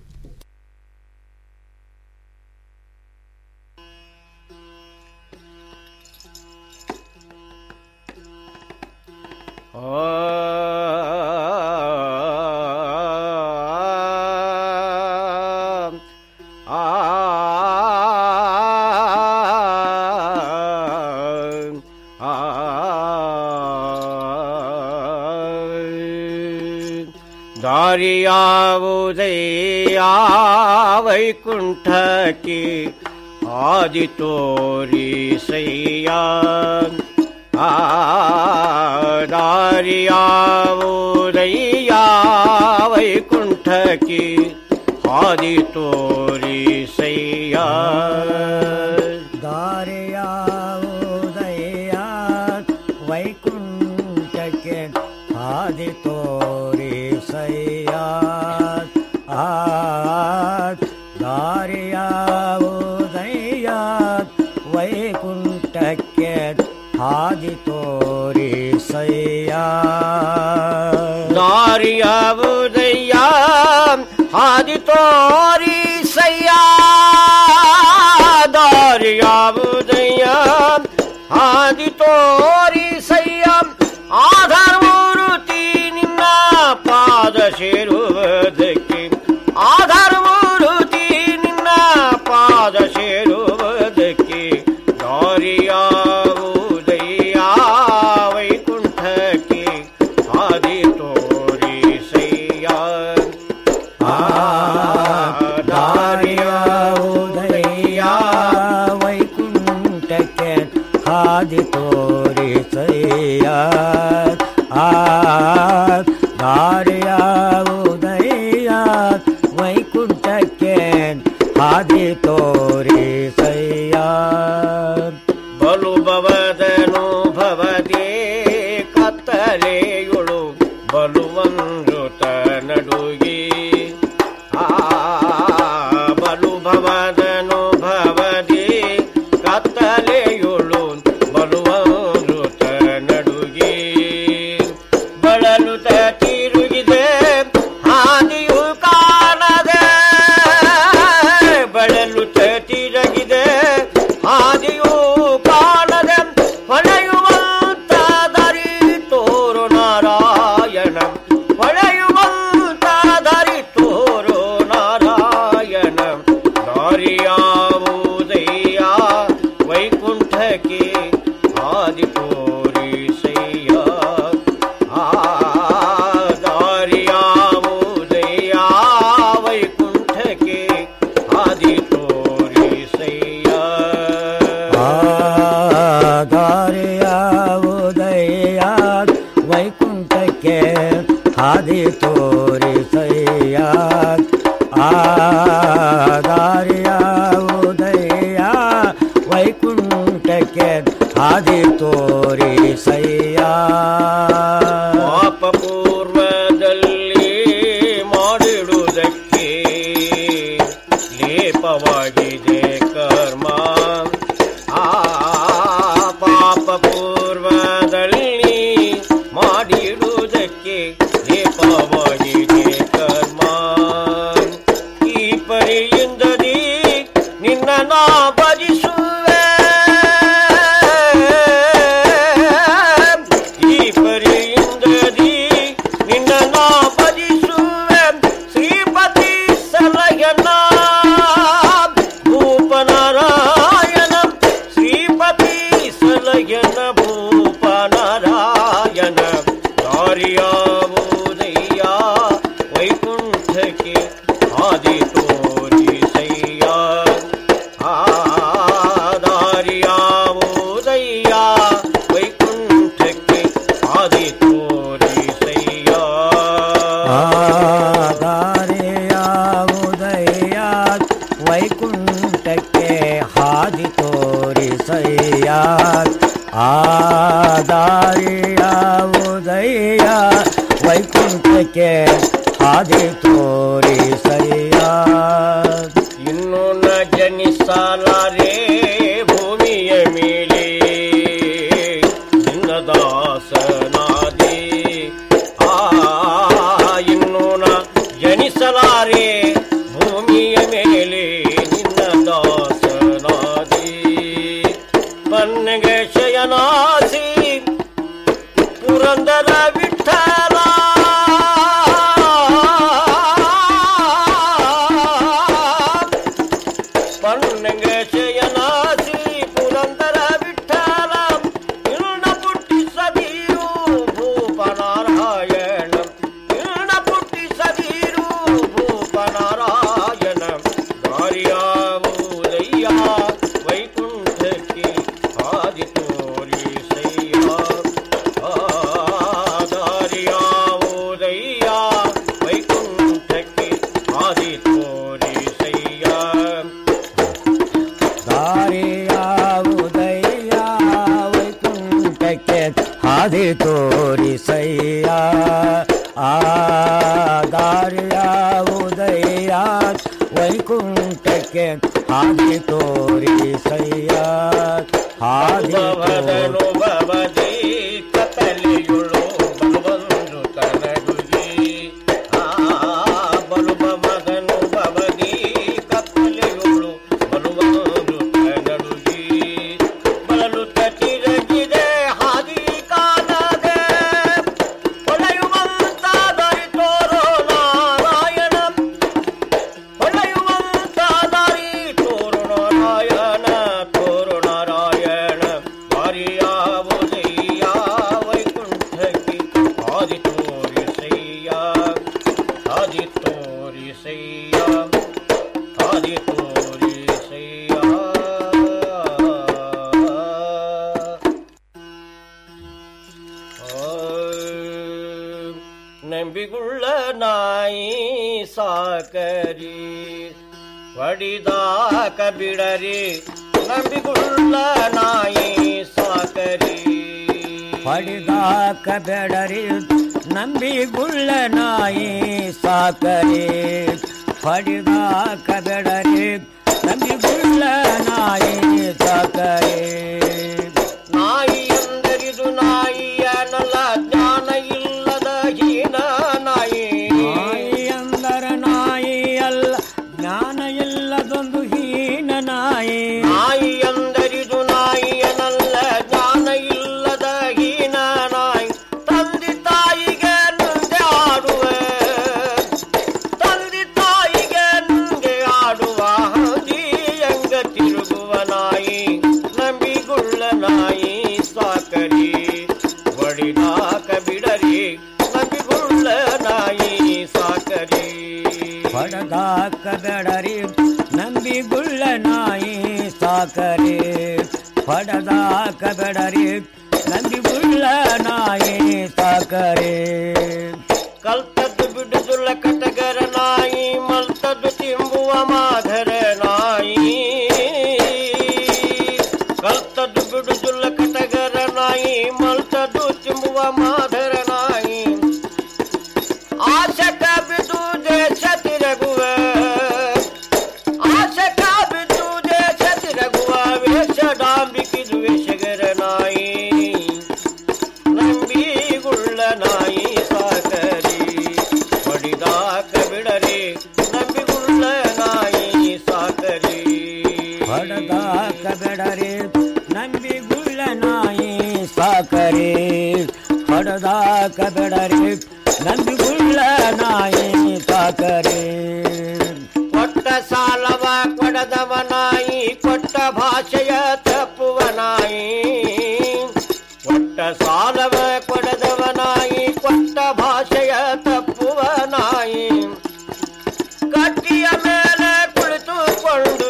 ದಾರಿಯಾವುದಯ್ಯ ವೈಕುಂಠಕ್ಕೆ ಆದಿ ತೋರಿಸಯ್ಯ ಆ ದಾರಿಯಾವುದಯ್ಯ ವೈಕುಂಠಕ್ಕೆ ಆದಿ ಹಾದಿ ತೋರಿಸಯ್ಯ ದಾರಿಯಾವುದಯ್ಯ ವೈಕುಂಠಕ್ಕೆ ಹಾದಿ ತೋರಿಸಯ್ಯ ಆ ದಾರಿಯಾವುದಯ್ಯ ವೈಕುಂಠಕ್ಕೆ ಹಾದಿ ತೋರಿಸಯ್ಯ ದಾರಿಯಾವುದಯ್ಯ ಹಾದಿ ತೋರಿಸಯ್ಯ ದಾರಿಯಾವುದಯ್ಯ ಹಾದಿ ತೋರಿಸಯ್ಯ ಆಧಾರಮೂರುತಿ ನಿನ್ನ ಪಾದ ಸೇರುವುದಕ್ಕೆ ಆಧಾರಮೂರುತಿ ನಿನ್ನ ಪಾದ ಸೇರುವುದಕ್ಕೆ ದಾರಿಯಾವುದಯ್ಯ ವೈಕುಂಠಕ್ಕೆ ಹಾದಿ ತೋರಿಸಯ್ಯ ದಾರಿಯಾವುದಯ್ಯ ವೈಕುಂಠಕ್ಕೆ ಹಾದಿ ತೋರಿಸಯ್ಯ ಆ ದಾರಿಯಾವುದಯ್ಯ ವೈಕುಂಠಕ್ಕೆ ಹಾದಿ ತೋರಿಸಯ್ಯ ಬಲು ಭವದನು ಭವದೇ ಕತ್ತಲೆಯುಳು ಬಲುವಂಜುತ ನಡುಗಿ ಆ ಬಲು ಭವದನು ಭವದೇ ಕತ್ತಲೆಯುಳು ಬಲುವಂಜುತ ನಡುಗಿ ಬಳಲುತ ತಿರುಗಿದೆ ಹಾದಿಯು ಕಾಣದೆ ಬಳಲುತ ತಿರುಗಿದೆ ಹಾದಿಯು ಕಾಣದೆ ಹೊಳೆಯುವಂತ ದರಿ ತೋರು ನಾರಾಯಣ ಹೊಳೆಯುವಂತ ದರಿ ತೋರು ನಾರಾಯಣ ದಾರಿಯಾವುದಯ್ಯ ವೈಕುಂಠಕ್ಕೆ ಆದಿ ತೋರಿಸಯ್ಯ ಆ ದಾರಿಯಾವುದಯ್ಯ ವೈಕುಂಠಕ್ಕೆ ಆದಿ ತೋರಿಸಯ್ಯ ದಾರಿಯಾವುದಯ್ಯ ವೈಕುಂಠಕ್ಕೆ ಹಾದಿ ತೋರಿಸಯ್ಯ ಆ ದಾರಿಯಾವುದಯ್ಯ ವೈಕುಂಠಕ್ಕೆ ಹಾದಿ ತೋರಿಸಯ್ಯ ಪಾಪ ಪೂರ್ವದಲ್ಲಿ ಮಾಡಿಡುವುದಕ್ಕೆ ಲೇಪವಾಗಿದೆ ಕರ್ಮ ಆ ಪಾಪ ಪೂರ್ವದಲ್ಲಿ ಮಾಡಿಡುವುದಕ್ಕೆ ಲೇಪವಾಗಿದೆ ಕರ್ಮ ಈ ಪರಿಯಿಂದದಿ ನಿನ್ನ ನಾ ಭಜಿಸುವೆ ಈ ಪರಿಯಿಂದದಿ ನಿನ್ನ ನಾ ಭಜಿಸುವೆ ಶ್ರೀಪತಿ ಸಲಯನ ಭೂಪನಾರಾಯಣ ಶ್ರೀಪತಿ ಸಲಯನ ಭೂಪನಾರಾಯಣ ದಾರಿಯಾವುದಯ್ಯ ವೈಕುಂಠಕ್ಕೆ ಆದಿ ತೋರಿಸಯ್ಯ ಆ ದಾರಿಯಾವುದಯ್ಯ ವೈಕುಂಠಕ್ಕೆ ಆದಿ ತೋರಿಸಯ್ಯ ದಾರಿಯಾವುದಯ್ಯ ವೈಕುಂಠಕ್ಕೆ ಹಾದಿ ತೋರಿಸಯ್ಯ ಆ ದಾರಿಯಾವುದಯ್ಯ ವೈಕುಂಠಕ್ಕೆ ಹಾದಿ ತೋರಿಸಯ್ಯ ಇನ್ನು ನ ಜನಿಸಲಾರೆ ಭೂಮಿಯ ಮೇಲೆ ನಿನ್ನ ದಾಸನಾದಿ ಆ ಇನ್ನು ನ ಜನಿಸಲಾರೆ ಭೂಮಿಯ ಮೇಲೆ ನಿನ್ನ ದಾಸನಾದಿ ಪನ್ನಗೆ ಶಯನಾಸಿ ಪುರಂದರ ವಿಠಲ ಪನ್ನಂಗ ಶಯನಾಸಿ ಪುರಂದರ ವಿಠಲ ಇರುಣ ಪುಟ್ಟಿಸದಿರು ಭೂಪನಾರಾಯಣ ಇರುಣ ಪುಟ್ಟಿಸದಿರು ಭೂಪನಾರಾಯಣ ದಾರಿಯಾವುದಯ್ಯ ವೈಕುಂಠಕ್ಕೆ ಆದಿ ತೋರಿಸಯ್ಯ ಆದ ಹಾದಿ ತೋರಿಸಯ್ಯ ಆ ದಾರಿಯಾವುದಯ್ಯ ವೈಕುಂಠಕ್ಕೆ ಹಾದಿ ತೋರಿಸಯ್ಯ ಹಾದಿ ಭವದನು ಭವದಿ ಕತ್ತಲೆಯುಳು ಬಲುಬಂದು ತನಡುಗಿ ಆ ಬಲುಬಮದನು ಭವದಿ ಕತ್ತಲೆಯುಳು ಬಲುಬಂದು ತನಡುಗಿ ಬಲಲು ತಟಿರಗಿದೆ ಹಾದಿ ಕಾಣದೆ ಹೊಳೆಯುವಂತಾದರಿ ತೋರೋ ನಾರಾಯಣ ಹೊಳೆಯುವಂತಾದರಿ ತೋರು ನಾರಾಯಣ ತೋರು ನಾರಾಯಣ ಹರಿಯಾವುದಯ್ಯ ವೈಕುಂಠಕ್ಕೆ ಆದಿ ತೋರಿಸಯ್ಯ ಆದಿ ತೋರಿಸಯ್ಯ ಆದಿ ತೋರಿಸಯ್ಯ ನಂಬಿಗುಳ್ಳ ನಾಯಿ ಸಾಕರಿ ಹೊಡಿದಾಕ ಬಿಡರಿ ನಂಬಿಗುಳ್ಳ ನಾಯಿ ಸಾಕರಿ ಹೊಡಿದಾಕ ಬೆಡರಿ ನಂಬಿ ಗುಳ್ಳ ನಾಯಿ ಸಾಕರಿ ಹೊಡಿದಾಕ ಬೆಡರಿ ನಂಬಿ ಗುಳ್ಳ ನಾಯಿ ಸಾಕರಿ ನಾಯಿ ಎಂದರಿದು ನಾಯಿಯನಲ್ಲ ಜ್ಞಾನ ಇಲ್ಲದ ಹೀನ ನಾಯಿ ನಾಯಿ ಅಂದರ ನಾಯಿ ಅಲ್ಲ ಜ್ಞಾನ ಇಲ್ಲದೊಂದು ಹೀನ ನಾಯಿ ನಾಯಿ ಎಂದರಿದು ನಾಯಿಯನಲ್ಲ ಜ್ಞಾನ ಇಲ್ಲದ ಹೀನ ನಾಯಿ ತಂದೆ ತಾಯಿಗೆ ಮುಂದೆ ಆಡುವ ತಂದೆ ತಾಯಿಗೆ ಮುಂದೆ ಆಡುವ ಹಂದಿಯಂಗ ತಿರುಗುವ ನಾಯಿ ನಂಬಿಗುಳ್ಳ ನಾಯಿ ಸಾಕರಿ ಒಡಿದಾಕ ಬಿಡರಿ ನಂಬಿಗುಳ್ಳ ನಾಯಿ ಸಾಕರಿ ಹೊಡೆದಾಕ ಬೆಡರಿ ನಂಬಿ ಗುಳ್ಳ ನಾಯಿ ಸಾಕರಿ ಹೊಡೆದಾಕ ಬೆಡರಿ ನಂಬಿ ಗುಳ್ಳ ನಾಯಿ ಸಾಕರಿ ಕಲ್ತದ್ದು ಬಿಡುದುಲ್ಲ ಕಟಗರ ನಾಯಿ ಮಲ್ತದ್ದು ತಿಂಬುವ ಮಾಧರ ನಾಯಿ ಕಲ್ತದ್ದು ಬಿಡುದುಲ್ಲ ಕಟಗರ ನಾಯಿ ಮಲ್ತದ್ದು ತಿಂಬುವ ಮಾಧರ ನಾಯಿ ಆಶಕ ಬಿದು ದೇಶ ತಿರಗುವ ಆಶಕ ಬಿದು ದೇಶ ತಿರಗುವ ವೇಷ ಡಾಂಬಿಕಿದು ವೇಷಗರ ನಾಯಿ ನಂಬಿಗುಳ್ಳ ನಾಯಿ ಸಾಕರಿ ಹೊಡಿದಾಕ ಬಿಡರಿ ನಂಬಿಗುಳ್ಳ ನಾಯಿ ಸಾಕರಿ ಹೊಡೆದಾಕ ಬೆಡರಿ ನಂಬಿ ಗುಳ್ಳ ನಾಯಿ ಸಾಕರಿ ಹೊಡೆದಾಕ ಬೆಡರಿ ನಂಬಿ ಗುಳ್ಳ ನಾಯಿ ಸಾಕರಿ ಕೊಟ್ಟ ಸಾಲವ ಕೊಡದವ ನಾಯಿ ಕೊಟ್ಟ ಭಾಷೆಯ ತಪ್ಪುವ ನಾಯಿ ಕೊಟ್ಟ ಸಾಲವ ಕೊಡದವ ನಾಯಿ ಕೊಟ್ಟ ಭಾಷೆಯ ತಪ್ಪುವ ನಾಯಿ ಕಟ್ಟಿಯ ಮೇಲೆ ಕುಳಿತುಕೊಂಡು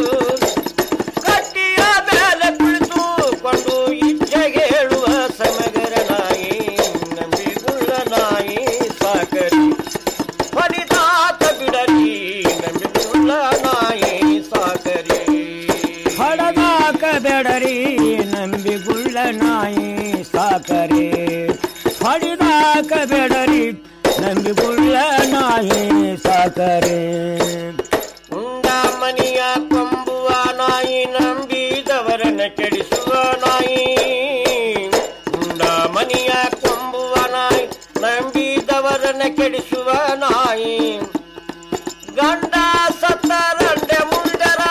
ಕಟ್ಟಿಯ ಮೇಲೆ ಕುಳಿತುಕೊಂಡು ಇಚ್ಛೆಗೆ ಹೇಳುವ ಸಮಗರ ನಾಯಿ ನಂಬಿಗುಳ್ಳ ನಾಯಿ ಸಾಕರಿ ಹೊಡಿದಾತ ಬಿಡರಿ ನಂಬಿಗುಳ್ಳ ನಾಯಿ ಸಾಕರಿ ಹೊಡೆದಾಕ ಬೆಡರಿ ನಂಬಿ ಗುಳ್ಳ ನಾಯಿ ಸಾಕರಿ ಹೊಡಿದಾಕ ಬೆಡರಿ ನಂಬಿ ಗುಳ್ಳ ನಾಯಿ ಸಾಕರಿ ಉಂಡ ಮನಿಯ ಕೊಂಬುವ ನಾಯಿ ನಂಬಿದವರನ್ನ ಕೆಡಿಸುವ ನಾಯಿ ಉಂಡ ಮನಿಯ ಕೊಂಬುವ ನಾಯಿ ನಂಬಿದವರನ್ನ ಕೆಡಿಸುವ ನಾಯಿ ಗಂಡ ಸತ್ತರಂಡೆ ಮುಂಡರ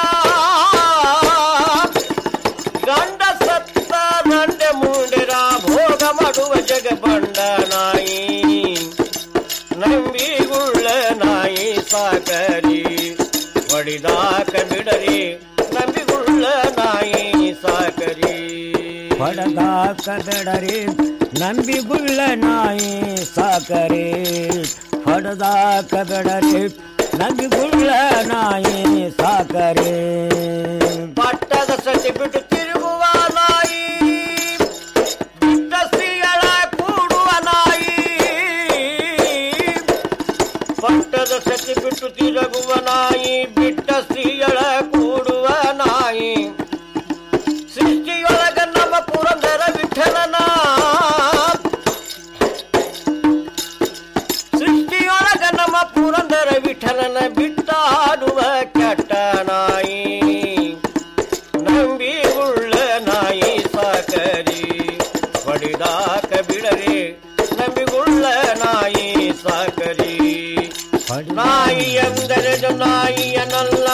ಗಂಡ ಸತ್ತರಂಡೆ ಮುಂಡರ ಭೋಗ ಮಾಡುವ ಜಗ ಬಂಡ ನಾಯಿ ನಂಬಿಗುಳ್ಳ ನಾಯಿ ಸಾಕರಿ ಹೊಡಿದಾಕ ಬಿಡರಿ ನಂಬಿಗುಳ್ಳ ನಾಯಿ ಸಾಕರಿ ಹೊಡೆದಾಕ ಬೆಡರಿ ನಂಬಿ ಗುಳ್ಳ ನಾಯಿ ಸಾಕರಿ ಹೊಡೆದಾಕ ಬೆಡರಿ ನಂಬಿ ಗುಳ್ಳ ನಾಯಿ ಸಾಕರಿ ಪಟ್ಟದ ಸತಿ ಬಿಟ್ಟು ತಿರುಗುವ ನಾಯಿ ಬಿಟ್ಟ ಸ್ತ್ರೀಯಳ ಕೂಡುವ ನಾಯಿ ಪಟ್ಟದ ಸತಿ ಬಿಟ್ಟು ತಿರುಗುವ ನಾಯಿ ಬಿಟ್ಟ ಸ್ತ್ರೀಯಳ ಕೂಡುವ ನಾಯಿ ಸೃಷ್ಟಿಯೊಳಗ ನಮ್ಮ ಪುರಂದರ ವಿಠಲನ ನಾಯಿ ಎಂದರೆದು ನಾಯಿಯನಲ್ಲ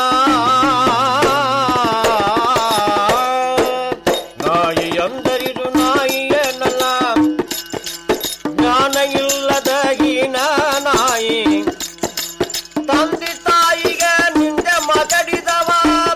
ನಾಯಿ ಎಂದರಿದು ನಾಯಿಯನಲ್ಲ ಜ್ಞಾನ ಇಲ್ಲದ ಹೀನ ನಾಯಿ ತಂದೆ ತಾಯಿಗೆ ನಿಂದೆ ಮಾತಾಡಿದವ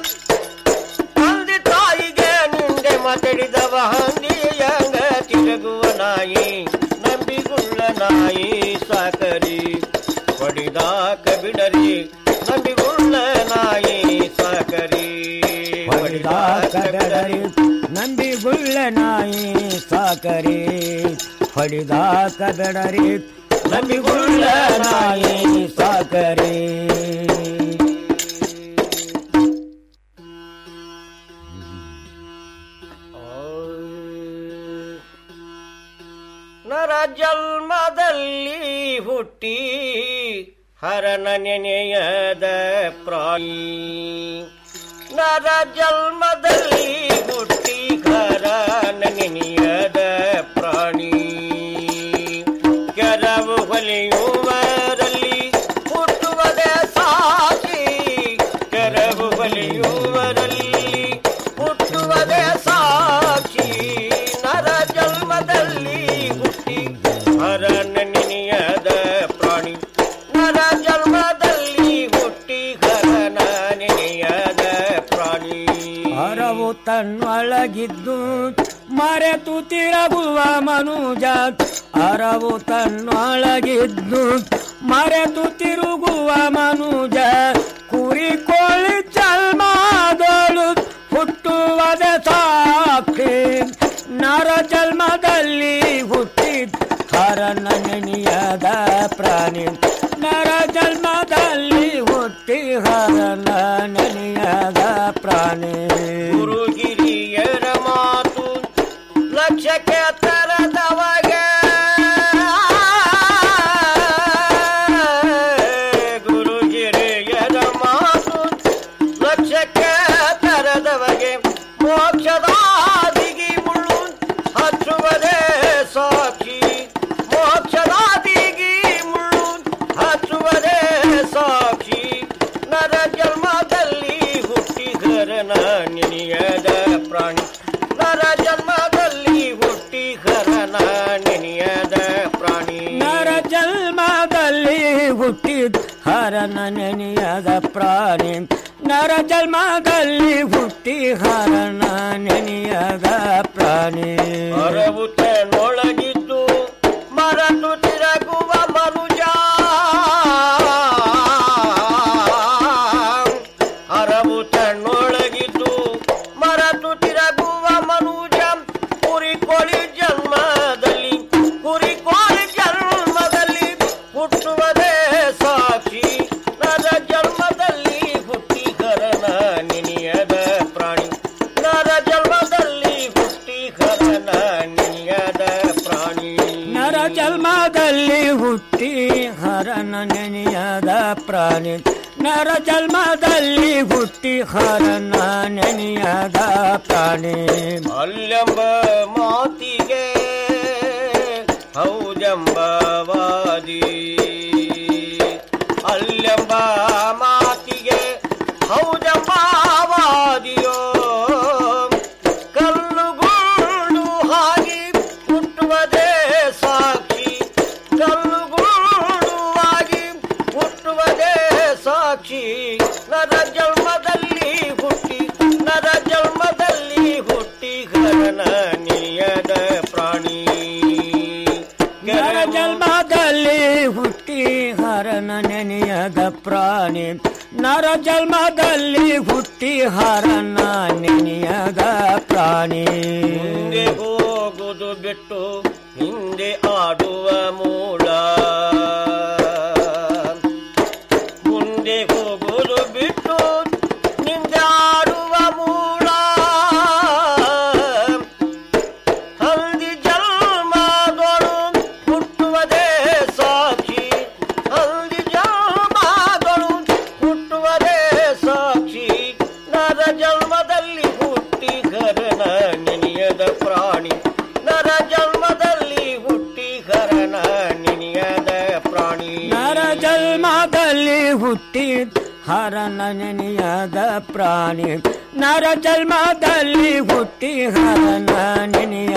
ತಂದೆ ತಾಯಿಗೆ ನಿಂದೆ ಮಾತಾಡಿದವ ಹಂದಿಯಂಗ ತಿರುಗುವ ನಾಯಿ ನಂಬಿಗುಳ್ಳ ನಾಯಿ ಸಾಕರಿ ಹೊಡಿದಾಕ ಬಿಡರಿ ನಂಬಿಗುಳ್ಳ ನಾಯಿ ಸಾಕರಿ ಹೊಡಿದಾಕ ಬಿಡರಿ ನಂಬಿಗುಳ್ಳ ನಾಯಿ ಸಾಕರಿ ಹೊಡಿದಾಕ ಬೆಡರಿ ನಂಬಿಗುಳ್ಳ ನಾಯಿ ಸಾಕರಿ ನರ ಜನ್ಮದಲ್ಲಿ ಹುಟ್ಟಿ ಹರನ ನೆನೆಯದ ಪ್ರಾಣಿ ನರ ಜನ್ಮದಲ್ಲಿ ಹುಟ್ಟಿ ಹರನ ನೆನೆಯದ ಪ್ರಾಣಿ ಕೆರವು ಹೊಲಿಯುವರಲ್ಲಿ ಹುಟ್ಟುವುದೇ ಸಾಕ್ಷಿ ಕೆರವು ಹೊಲಿಯುವರಲ್ಲಿ ಹುಟ್ಟುವುದೇ ಸಾಕ್ಷಿ ನರ ಜನ್ಮದಲ್ಲಿ ಹುಟ್ಟಿ ಹರನ ನೆನೆಯದ ಪ್ರಾಣಿ ನರ ಜನ್ಮದಲ್ಲಿ ಹುಟ್ಟಿ ಹರನ ನೆನೆಯದ ಪ್ರಾಣಿ ಹರವು ತನ್ನೊಳಗಿದ್ದು ಮರೆತು ತಿರುಗುವ ಮನುಜ ಅರವು ತನ್ನೊಳಗಿದ್ದು ಮರೆತು ತಿರುಗುವ ಮನುಜ ಕುರಿ ಕೋಳಿ ಜನ್ಮದೋಳು ಹುಟ್ಟುವದ ಸಾಕ್ಷಿ ನರ ಜನ್ಮದಲ್ಲಿ ಹುಟ್ಟಿ ಹರನ ನೆನೆಯದ ಪ್ರಾಣಿ ನರ ಜನ್ಮದಲ್ಲಿ ಹುಟ್ಟಿ ಹರನ ನೆನೆಯದ ಪ್ರಾಣಿ ಗುರು ಹಿರಿಯರ ಮಾತು ಲಕ್ಷಕ್ಕೆ ತರದವಗೆ ಗುರು ಹಿರಿಯರ ಮಾತು ಲಕ್ಷಕ್ಕೆ ತರದವಗೆ ಮೋಕ್ಷದಾದಿಗಿ ಮುಳ್ಳು ಹಚ್ಚುವುದೇ ಸಾಕ್ಷಿ ಮೋಕ್ಷದಾದಿಗಿ ಮುಳ್ಳು ಹಚ್ಚುವುದೇ ಸಾಕ್ಷಿ ನರ ಜನ್ಮದಲ್ಲಿ ಹುಟ್ಟಿಗರನ ನೆನೆಯದ ಪ್ರಾಣಿ ನರ ಜನ್ಮದಲ್ಲಿ ಹುಟ್ಟಿಗರನ ನೆನೆಯದ ಪ್ರಾಣಿ ನರ ಜನ್ಮದಲ್ಲಿ ಹುಟ್ಟಿದ ಹರನ ನೆನೆಯದ ಪ್ರಾಣಿ ನರ ಜನ್ಮದಲ್ಲಿ ಹುಟ್ಟಿ ಹರನ ನೆನೆಯದ ಪ್ರಾಣಿ ಅರವು ನೊಳಗಿದ್ದು ಮರತು ತಿರಗುವ ಮನುಜ ಅರವು ತನ್ನೊಳಗಿದ್ದು ಮರತು ತಿರಗುವ ಮನುಜ ಕುರಿ ಕೋಳಿ ಜನ್ಮದಲ್ಲಿ ಕುರಿ ಕೋಳಿ ಜನ್ಮದಲ್ಲಿ ಹುಟ್ಟುವುದೇ ಸಾಕ್ಷಿ ನರ ಜನ್ಮದಲ್ಲಿ ಹುಟ್ಟಿ ಕರನ ನೆನೆಯದ ಪ್ರಾಣಿ ನರ ಜನ್ಮದಲ್ಲಿ ಹುಟ್ಟಿ ಕರನ ನೆನೆಯದ ಪ್ರಾಣಿ ನರ ಜನ್ಮದಲ್ಲಿ ಹುಟ್ಟಿ ಹರನ ನೆನೆಯದ ಪ್ರಾಣಿ ನರ ಜನ್ಮದಲ್ಲಿ ಹುಟ್ಟಿ ಹರನ ನೆನೆಯದ ಪ್ರಾಣಿ ಅಲ್ಲೆಂಬ ಮಾತಿಗೆ ಹೌದೆಂಬವಾದಿ ಅಲ್ಲೆಂಬ ಮಾತಿಗೆ ಹೌದೆಂಬವಾದಿಯೋ ಕಲ್ಲುಗುಂಡು ಹಾಗೆ ಹುಟ್ಟುವುದೇ ಸಾಕ್ಷಿ ಕಲ್ಲುಗುಂಡುವಾಗಿ ಹುಟ್ಟುವುದೇ ಸಾಕ್ಷಿ ನರ ಜನ್ಮದಲ್ಲಿ ಹುಟ್ಟಿ ನರ ಜನ್ಮದಲ್ಲಿ ಹುಟ್ಟಿ ಗಗನ ನಿಯದ ಪ್ರಾಣಿ ನರ ಜನ್ಮದಲ್ಲಿ ಹುಟ್ಟಿ ಹರನ ನೆನೆಯದ ಪ್ರಾಣಿ ನರ ಜನ್ಮದಲ್ಲಿ ಹುಟ್ಟಿ ಹರನ ನೆನೆಯದ ಪ್ರಾಣಿ ಮುಂದೆ ಹೋಗುವುದು ಬಿಟ್ಟು ಹಿಂದೆ ಆಡುವ ಮೂಲ ಮುಂದೆ ಹೋಗುವುದು ಬಿಟ್ಟು ಹಿಂದೆ ಆಡುವ ಮೂಲ ಹಂದಿ ಜನ್ಮದೊಳು ಹುಟ್ಟುವುದೇ ಸಾಕ್ಷಿ ಹಂದಿ ಜನ್ಮದೊಳು ಹುಟ್ಟುವುದೇ ಸಾಕ್ಷಿ ನರ ಜನ್ಮದಲ್ಲಿ ಹುಟ್ಟಿ ಗರನ ನೆನೆಯದ ಪ್ರಾಣಿ ನರ ಜನ್ಮದಲ್ಲಿ ಹುಟ್ಟಿ ಗರ ಹರನ ನೆನೆಯದ ಪ್ರಾಣಿ ನರ ಜನ್ಮದಲ್ಲಿ ಹುಟ್ಟಿ ಹರನ ನೆನೆಯ